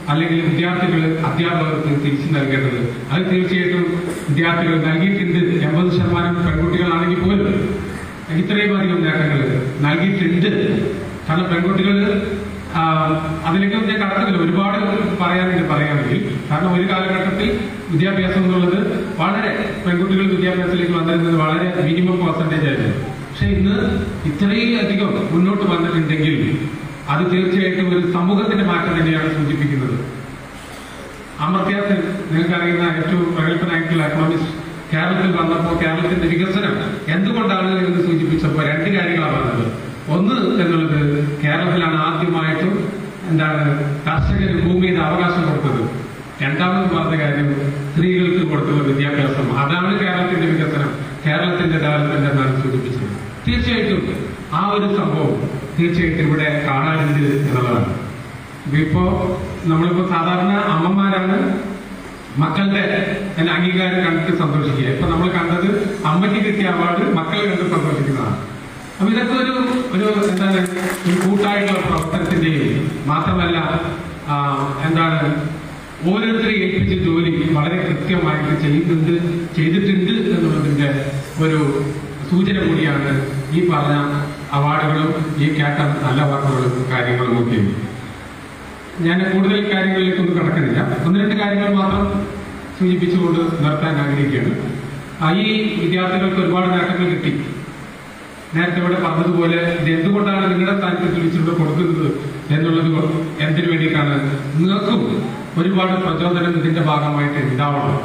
അല്ലെങ്കിൽ വിദ്യാർത്ഥികൾ അധ്യാപകർക്ക് തിരിച്ചു നൽകേണ്ടത് അത് തീർച്ചയായിട്ടും വിദ്യാർത്ഥികൾ നൽകിയിട്ടുണ്ട് എൺപത് ശതമാനം പെൺകുട്ടികളാണെങ്കിൽ പോലും ഇത്രയും അധികം നേട്ടങ്ങൾ നൽകിയിട്ടുണ്ട് കാരണം പെൺകുട്ടികൾ ആ, അതിലേക്കൊന്നും ഞാൻ കടക്കുന്നില്ല ഒരുപാട് പറയാനുണ്ട് പറയാമെങ്കിൽ കാരണം ഒരു കാലഘട്ടത്തിൽ വിദ്യാഭ്യാസം എന്നുള്ളത് വളരെ പെൺകുട്ടികൾ വിദ്യാഭ്യാസത്തിലേക്ക് വന്നിരുന്നത് വളരെ മിനിമം പെർസെൻറ്റേജ് ആയിരുന്നു പക്ഷെ ഇന്ന് ഇത്രയും അധികം മുന്നോട്ട് വന്നിട്ടുണ്ടെങ്കിൽ അത് തീർച്ചയായിട്ടും ഒരു സമൂഹത്തിന്റെ മാറ്റം തന്നെയാണ് സൂചിപ്പിക്കുന്നത് അമർത്യ സെൻ നിങ്ങൾക്ക് അറിയുന്ന ഏറ്റവും പ്രഗത്ഭനായിട്ടുള്ള എക്കണോമിസ്റ്റ് കേരളത്തിൽ വന്നപ്പോൾ കേരളത്തിന്റെ വികസനം എന്തുകൊണ്ടാണ് എന്ന് സൂചിപ്പിച്ചപ്പോൾ രണ്ട് കാര്യങ്ങളാണ് പറഞ്ഞത് ഒന്ന് എന്നുള്ളത് കേരളത്തിലാണ് ആദ്യമായിട്ടും എന്താണ് കർഷകന് ഭൂമിയുടെ അവകാശം കൊടുത്തത് രണ്ടാമത് പറഞ്ഞ കാര്യം സ്ത്രീകൾക്ക് കൊടുത്തുള്ള വിദ്യാഭ്യാസം അതാണ് കേരളത്തിന്റെ വികസനം കേരളത്തിന്റെ ഡെവലപ്മെന്റ് എന്നാണ് സൂചിപ്പിച്ചത് തീർച്ചയായിട്ടും ആ ഒരു സംഭവം തീർച്ചയായിട്ടും ഇവിടെ കാണാനുണ്ട് എന്നുള്ളതാണ് ഇതിപ്പോ നമ്മളിപ്പോ സാധാരണ അമ്മമാരാണ് മക്കളുടെ അതിന്റെ അംഗീകാരം കണ്ടിട്ട് സന്തോഷിക്കുക ഇപ്പൊ നമ്മൾ കണ്ടത് അമ്മയ്ക്ക് കിട്ടിയ അവാർഡ് മക്കൾ കണ്ട് സന്തോഷിക്കുന്നതാണ് അപ്പൊ ഇതൊക്കെ ഒരു ഒരു എന്താണ് ഒരു കൂട്ടായിട്ടുള്ള പ്രവർത്തനത്തിന്റെയും മാത്രമല്ല ആ, എന്താണ് ഓരോരുത്തരെ ഏൽപ്പിച്ച ജോലി വളരെ കൃത്യമായിട്ട് ചെയ്യുന്നുണ്ട് ചെയ്തിട്ടുണ്ട് എന്നുള്ളതിന്റെ ഒരു സൂചന കൂടിയാണ് ഈ പറഞ്ഞ അവാർഡുകളും ഈ കേട്ട നല്ല വാക്കുകളും കാര്യങ്ങളും ഒക്കെ ഞാൻ കൂടുതൽ കാര്യങ്ങളിലേക്കൊന്നും കടക്കുന്നില്ല ഒന്ന് രണ്ട് കാര്യങ്ങൾ മാത്രം സൂചിപ്പിച്ചുകൊണ്ട് നിർത്താൻ ആഗ്രഹിക്കുകയാണ് ആ, ഈ വിദ്യാർത്ഥികൾക്ക് ഒരുപാട് നേട്ടങ്ങൾ കിട്ടി നേരത്തെ ഇവിടെ പറഞ്ഞതുപോലെ ഇത് എന്തുകൊണ്ടാണ് നിങ്ങളുടെ താല്പര്യത്തിൽ വെച്ചിട്ട് കൊടുക്കുന്നത് എന്നുള്ളത് എന്തിനു വേണ്ടിയിട്ടാണ് നിങ്ങൾക്കും ഒരുപാട് പ്രചോദനം ഇതിന്റെ ഭാഗമായിട്ട് ഉണ്ടാവണം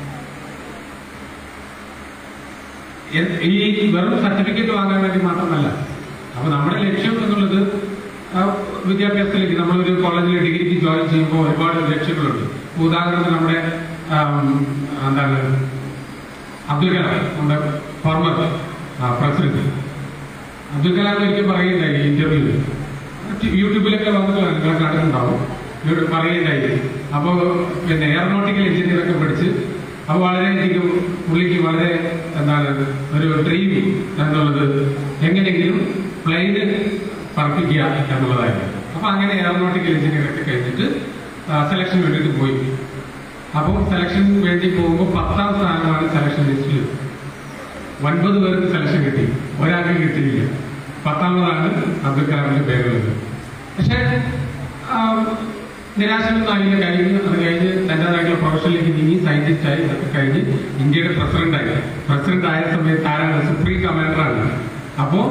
എ- ഈ വെറും സർട്ടിഫിക്കറ്റ് വാങ്ങാൻ വേണ്ടി മാത്രമല്ല അപ്പൊ നമ്മുടെ ലക്ഷ്യം എന്നുള്ളത് ആ, വിദ്യാഭ്യാസത്തിലേക്ക് നമ്മളൊരു കോളേജിൽ ഡിഗ്രിക്ക് ജോയിൻ ചെയ്യുമ്പോൾ ഒരുപാട് ലക്ഷ്യങ്ങളുണ്ട് ഇപ്പൊ ഉദാഹരണത്തിന് നമ്മുടെ ആം, എന്താണ് അബ്ദുൽ കലാം നമ്മുടെ ഫോർമർ പ്രസിഡന്റ് അബ്ദുൽ കലാം ഒരിക്കൽ പറയുണ്ടായി ഇന്റർവ്യൂവിൽ യൂട്യൂബിലൊക്കെ വന്നിട്ടുള്ള നിങ്ങൾ കണ്ടിട്ടുണ്ടാവും ഇവിടെ പറയുണ്ടായി അപ്പോൾ പിന്നെ എയറോനോട്ടിക്കൽ എഞ്ചിനീയർ ഒക്കെ പഠിച്ച് അപ്പോൾ വളരെയധികം പുള്ളിക്ക് വളരെ എന്താണ് ഒരു ഡ്രീം എന്നുള്ളത് എങ്ങനെയെങ്കിലും പ്ലെയിന് പറപ്പിക്കുക എന്നുള്ളതായിരുന്നു അപ്പൊ അങ്ങനെ എയറോനോട്ടിക്കൽ എഞ്ചിനീയർ ഒക്കെ കഴിഞ്ഞിട്ട് സെലക്ഷൻ വേണ്ടിയിട്ട് പോയി അപ്പോൾ സെലക്ഷൻ വേണ്ടി പോകുമ്പോൾ പത്താം സ്ഥാനമാണ് സെലക്ഷൻ ലിസ്റ്റിൽ ഒൻപത് പേർക്ക് സെലക്ഷൻ കിട്ടി ഒരാൾക്ക് കിട്ടിയില്ല പത്താമതാണ് അബ്ദുൽ കലാമിന്റെ പേരുള്ളത് പക്ഷേ ആ, നിരാശനൊന്നും ആയില്ല കഴിഞ്ഞ് അത് കഴിഞ്ഞ് തൻ്റെതായിട്ടുള്ള പ്രൊഫഷനിലേക്ക് നീങ്ങി സയന്റിസ്റ്റ് ആയി ഇതൊക്കെ കഴിഞ്ഞ് ഇന്ത്യയുടെ പ്രസിഡന്റ് ആയി പ്രസിഡന്റ് ആയ സമയത്ത് ആരാണ് സുപ്രീം കമാൻഡറാണ് അപ്പോ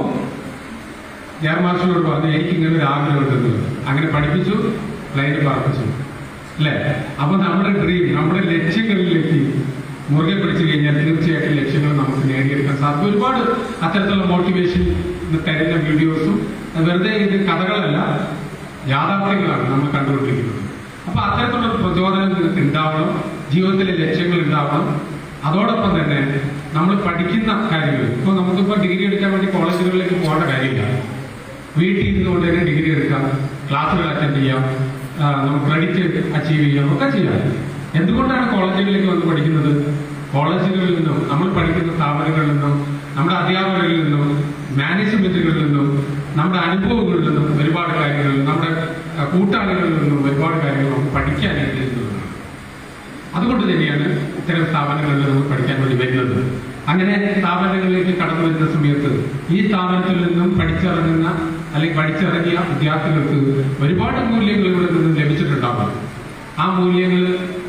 എയർ മാർഷലോട് പറഞ്ഞു എനിക്ക് ഇങ്ങനെ ഒരു ആഗ്രഹം ഉണ്ടെന്ന് അങ്ങനെ പഠിപ്പിച്ചു പ്ലെയിന് പറപ്പിച്ചു അല്ലേ അപ്പൊ നമ്മുടെ ഡ്രീം നമ്മുടെ ലക്ഷ്യങ്ങളിലേക്ക് മുറുകെ പിടിച്ചു കഴിഞ്ഞാൽ തീർച്ചയായിട്ടും ലക്ഷ്യങ്ങൾ നമുക്ക് നേടിയെടുക്കാൻ സാധിക്കും ഒരുപാട് അത്തരത്തിലുള്ള മോട്ടിവേഷൻ തരുന്ന വീഡിയോസും വെറുതെ ഇത് കഥകളല്ല യാഥാർത്ഥ്യങ്ങളാണ് നമ്മൾ കണ്ടുകൊണ്ടിരിക്കുന്നത് അപ്പൊ അത്തരത്തിലുള്ള ഒരു പ്രചോദനം നിങ്ങൾക്ക് ഉണ്ടാവണം ജീവിതത്തിലെ ലക്ഷ്യങ്ങൾ ഉണ്ടാവണം അതോടൊപ്പം തന്നെ നമ്മൾ പഠിക്കുന്ന കാര്യങ്ങൾ ഇപ്പോൾ നമുക്കിപ്പോൾ ഡിഗ്രി എടുക്കാൻ വേണ്ടി കോളേജുകളിലേക്ക് പോകേണ്ട കാര്യമില്ല വീട്ടിൽ ഇരുന്നുകൊണ്ട് തന്നെ ഡിഗ്രി എടുക്കാം ക്ലാസ്സുകൾ അറ്റൻഡ് ചെയ്യാം ആ, നമുക്ക് ക്രെഡിറ്റ് അച്ചീവ് ചെയ്യാം ഒക്കെ ചെയ്യാം എന്തുകൊണ്ടാണ് കോളേജുകളിലേക്ക് വന്ന് പഠിക്കുന്നത് കോളേജുകളിൽ നിന്നും നമ്മൾ പഠിക്കുന്ന സ്ഥാപനങ്ങളിൽ നിന്നും നമ്മുടെ അധ്യാപകരിൽ നിന്നും മാനേജ്മെന്റുകളിൽ നിന്നും നമ്മുടെ അനുഭവങ്ങളിൽ നിന്നും ഒരുപാട് കാര്യങ്ങൾ നമ്മുടെ ആ, കൂട്ടാളികളിൽ നിന്നും ഒരുപാട് കാര്യങ്ങൾ നമുക്ക് പഠിക്കാനായിട്ട് ഇരുന്നതാണ് അതുകൊണ്ട് തന്നെയാണ് ഇത്തരം സ്ഥാപനങ്ങളിൽ നമ്മൾ പഠിക്കാൻ വേണ്ടി വരുന്നത് അങ്ങനെ സ്ഥാപനങ്ങളിലേക്ക് കടന്നു വരുന്ന സമയത്ത് ഈ സ്ഥാപനത്തിൽ നിന്നും പഠിച്ചിറങ്ങുന്ന അല്ലെങ്കിൽ പഠിച്ചിറങ്ങിയ വിദ്യാർത്ഥികൾക്ക് ഒരുപാട് മൂല്യങ്ങൾ ഇവിടെ നിന്ന് ലഭിച്ചിട്ടുണ്ടാവും ആ മൂല്യങ്ങൾ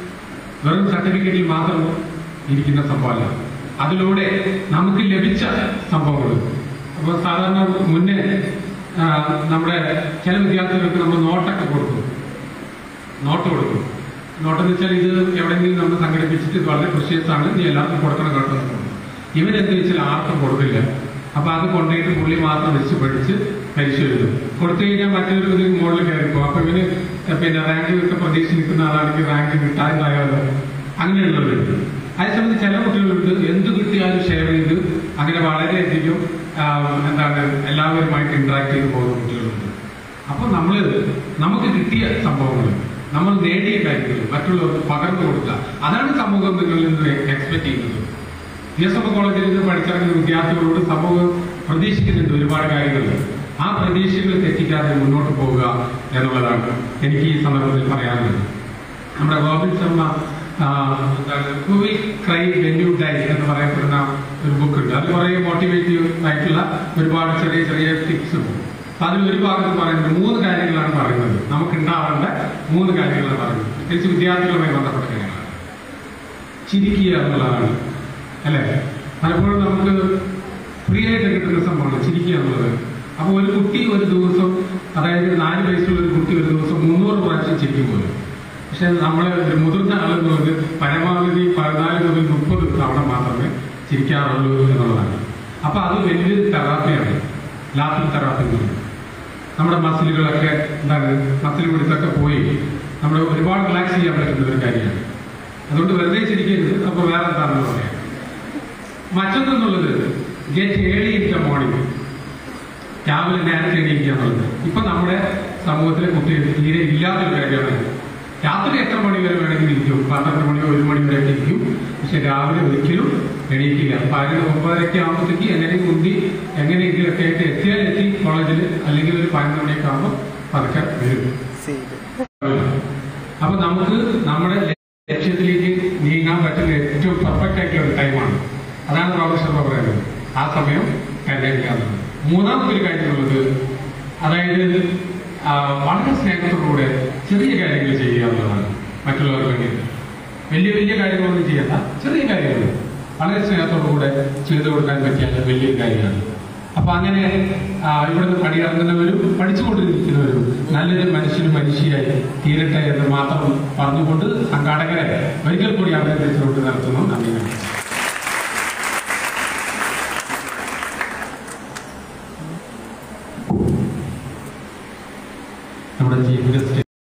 വെറും സർട്ടിഫിക്കറ്റിൽ മാത്രം ഇരിക്കുന്ന സംഭവമല്ല അതിലൂടെ നമുക്ക് ലഭിച്ച സംഭവങ്ങൾ അപ്പോൾ സാധാരണ മുന്നേ ആ, നമ്മുടെ ചില വിദ്യാർത്ഥികൾക്ക് നമ്മൾ നോട്ടൊക്കെ കൊടുക്കും നോട്ട് കൊടുക്കും നോട്ടെന്ന് വെച്ചാൽ ഇത് എവിടെയെങ്കിലും നമ്മൾ സംഘടിപ്പിച്ചിട്ട് ഇത് വളരെ precious ആണ് നീ എല്ലാവർക്കും കൊടുക്കണം കേട്ടോ എന്ന് പറഞ്ഞു. ഇവരെന്ത് വെച്ചാൽ ആർക്കും കൊടുക്കില്ല അപ്പൊ അത് കൊണ്ടുപോയിട്ട് പുള്ളി മാത്രം വെച്ച് പഠിച്ച് പരീക്ഷ എഴുതും കൊടുത്തു കഴിഞ്ഞാൽ മറ്റൊരു ഇതിൽ മുകളിൽ കയറിപ്പോ അപ്പൊ ഇവന് പിന്നെ റാങ്ക് ഒക്കെ പ്രതീക്ഷ നിൽക്കുന്ന ആളാണെങ്കിൽ റാങ്ക് കിട്ടാണ്ടായാലോ അങ്ങനെയുള്ളവരുണ്ട് അതേസമയത്ത് ചില കുട്ടികളുണ്ട് എന്ത് കിട്ടിയാലും ഷെയർ ചെയ്ത് അങ്ങനെ വളരെയധികം ആ, എന്താണ് എല്ലാവരുമായിട്ട് ഇന്ററാക്ട് ചെയ്ത് പോകുന്ന കുട്ടികളുണ്ട് അപ്പൊ നമ്മൾ നമുക്ക് കിട്ടിയ സംഭവങ്ങൾ നമ്മൾ നേടിയ കാര്യങ്ങൾ മറ്റുള്ളവർക്ക് പകർന്നു കൊടുക്കുക അതാണ് സമൂഹം നിങ്ങളിൽ നിന്ന് എക്സ്പെക്ട് ചെയ്യുന്നത് പി എസ് എം കോളേജിൽ നിന്ന് പഠിച്ചിറങ്ങുന്ന വിദ്യാർത്ഥികളോട് സമൂഹം പ്രതീക്ഷിക്കുന്നുണ്ട് ഒരുപാട് കാര്യങ്ങൾ ആ പ്രതീക്ഷകൾ തെറ്റിക്കാതെ മുന്നോട്ട് പോവുക എന്നുള്ളതാണ് എനിക്ക് ഈ സന്ദർഭത്തിൽ പറയാനുള്ളത് നമ്മുടെ റോബിൻ ശർമ്മ ആ, എന്താണ് who will cry when you die എന്ന് പറയപ്പെടുന്ന ഒരു ബുക്ക് ഉണ്ട് അത് കുറേ മോട്ടിവേറ്റീവ് ആയിട്ടുള്ള ഒരുപാട് ചെറിയ ചെറിയ ടിപ്സ് ഉണ്ട് അപ്പൊ അതിൽ ഒരു ഭാഗത്ത് പറയുന്നത് മൂന്ന് കാര്യങ്ങളാണ് പറയുന്നത് നമുക്ക് ഉണ്ടാവേണ്ട മൂന്ന് കാര്യങ്ങളാണ് പറയുന്നത് പ്രത്യേകിച്ച് വിദ്യാർത്ഥികളുമായി ബന്ധപ്പെട്ട കാര്യങ്ങളാണ് ചിരിക്കുക എന്നുള്ളതാണ് അല്ലേ പലപ്പോഴും നമുക്ക് ഫ്രീ ആയിട്ട് കിട്ടുന്ന സംഭവമാണ് ചിരിക്കുക എന്നുള്ളത് അപ്പോൾ ഒരു കുട്ടി ഒരു ദിവസം അതായത് നാല് വയസ്സുള്ള ഒരു കുട്ടി ഒരു ദിവസം മുന്നൂറ് പ്രാവശ്യം ചിരിക്കും പോലും പക്ഷെ നമ്മൾ ഒരു മുതിർന്ന ആളെന്നുള്ളത് പരമാവധി പതിനാല് മുതൽ മുപ്പത് തവണ മാത്രമേ ചിരിക്കാറുള്ളൂ എന്നുള്ളതാണ് അപ്പൊ അത് വലിയൊരു തെറാപ്പിയാണ് ലാഫിംഗ് തെറാപ്പി എന്ന് പറയുന്നത് നമ്മുടെ മസിലുകളൊക്കെ എന്താണ് മസിൽ പിടുത്തൊക്കെ പോയി നമ്മൾ ഒരുപാട് റിലാക്സ് ചെയ്യാൻ പറ്റുന്ന ഒരു കാര്യമാണ് അതുകൊണ്ട് വെറുതെ ചിരിക്കരുത് അപ്പൊ വേറെ എന്താണെന്ന് പറയാം മറ്റൊന്നെന്നുള്ളത് get early in the morning രാവിലെ നേരത്തെ എണീക്കുക എന്നുള്ളത് ഇപ്പൊ നമ്മുടെ സമൂഹത്തിലെ കുട്ടികൾ തീരെ ഇല്ലാത്തൊരു കാര്യമാണ് രാത്രി എത്ര മണി വരെ വേണമെങ്കിലും ഇരിക്കും പന്ത്രണ്ട് മണിയോ ഒരു മണി വരെ ഒക്കെ ഇരിക്കും പക്ഷെ രാവിലെ ഒരിക്കലും എണീക്കില്ല പതിനൊന്ന് ഒമ്പതരയൊക്കെ ആകുമ്പോഴത്തേക്ക് എങ്ങനെയും മുന്തി എങ്ങനെയെങ്കിലൊക്കെ ആയിട്ട് എത്തിയാൽ എത്തി കോളേജിൽ അല്ലെങ്കിൽ ഒരു പതിനൊന്ന് മണിയൊക്കെ ആകുമ്പോൾ പതുക്കെ വരും അപ്പൊ നമുക്ക് നമ്മുടെ ലക്ഷ്യത്തിലേക്ക് നീങ്ങാൻ പറ്റുന്ന ഏറ്റവും പെർഫെക്റ്റ് ആയിട്ടുള്ള ഒരു ടൈമാണ് അതാണ് റോബർട്ട് ശർമ്മ പറയുന്നത് ആ സമയം കരുതേണ്ടതാണ് മൂന്നാമത്തെ ഒരു കാര്യമുള്ളത് അതായത് ആ, വളരെ സ്നേഹത്തോടുകൂടെ ചെറിയ കാര്യങ്ങൾ ചെയ്യുക എന്നുള്ളതാണ് മറ്റുള്ളവർക്ക് വേണ്ടിയിട്ട് വലിയ വലിയ കാര്യങ്ങളൊന്നും ചെയ്യണ്ട ചെറിയ കാര്യങ്ങൾ വളരെ സ്നേഹത്തോടുകൂടെ ചെയ്തു കൊടുക്കാൻ പറ്റിയാൽ വലിയൊരു കാര്യമാണ് അപ്പൊ അങ്ങനെ ആ, ഇവിടുന്ന് പടിയിറങ്ങുന്നവരും പഠിച്ചുകൊണ്ടിരിക്കുന്നവരും നല്ലൊരു മനുഷ്യനും മനുഷ്യയായി തീരട്ടെ എന്ന് മാത്രം പറഞ്ഞുകൊണ്ട് സംഘാടകരെ ഒരിക്കൽ കൂടി അഭിനന്ദിച്ചുകൊണ്ട് നടത്തുന്നു നന്ദി നമസ്കാരം. നമ്മുടെ ചീഫ് ഗസ്റ്റ്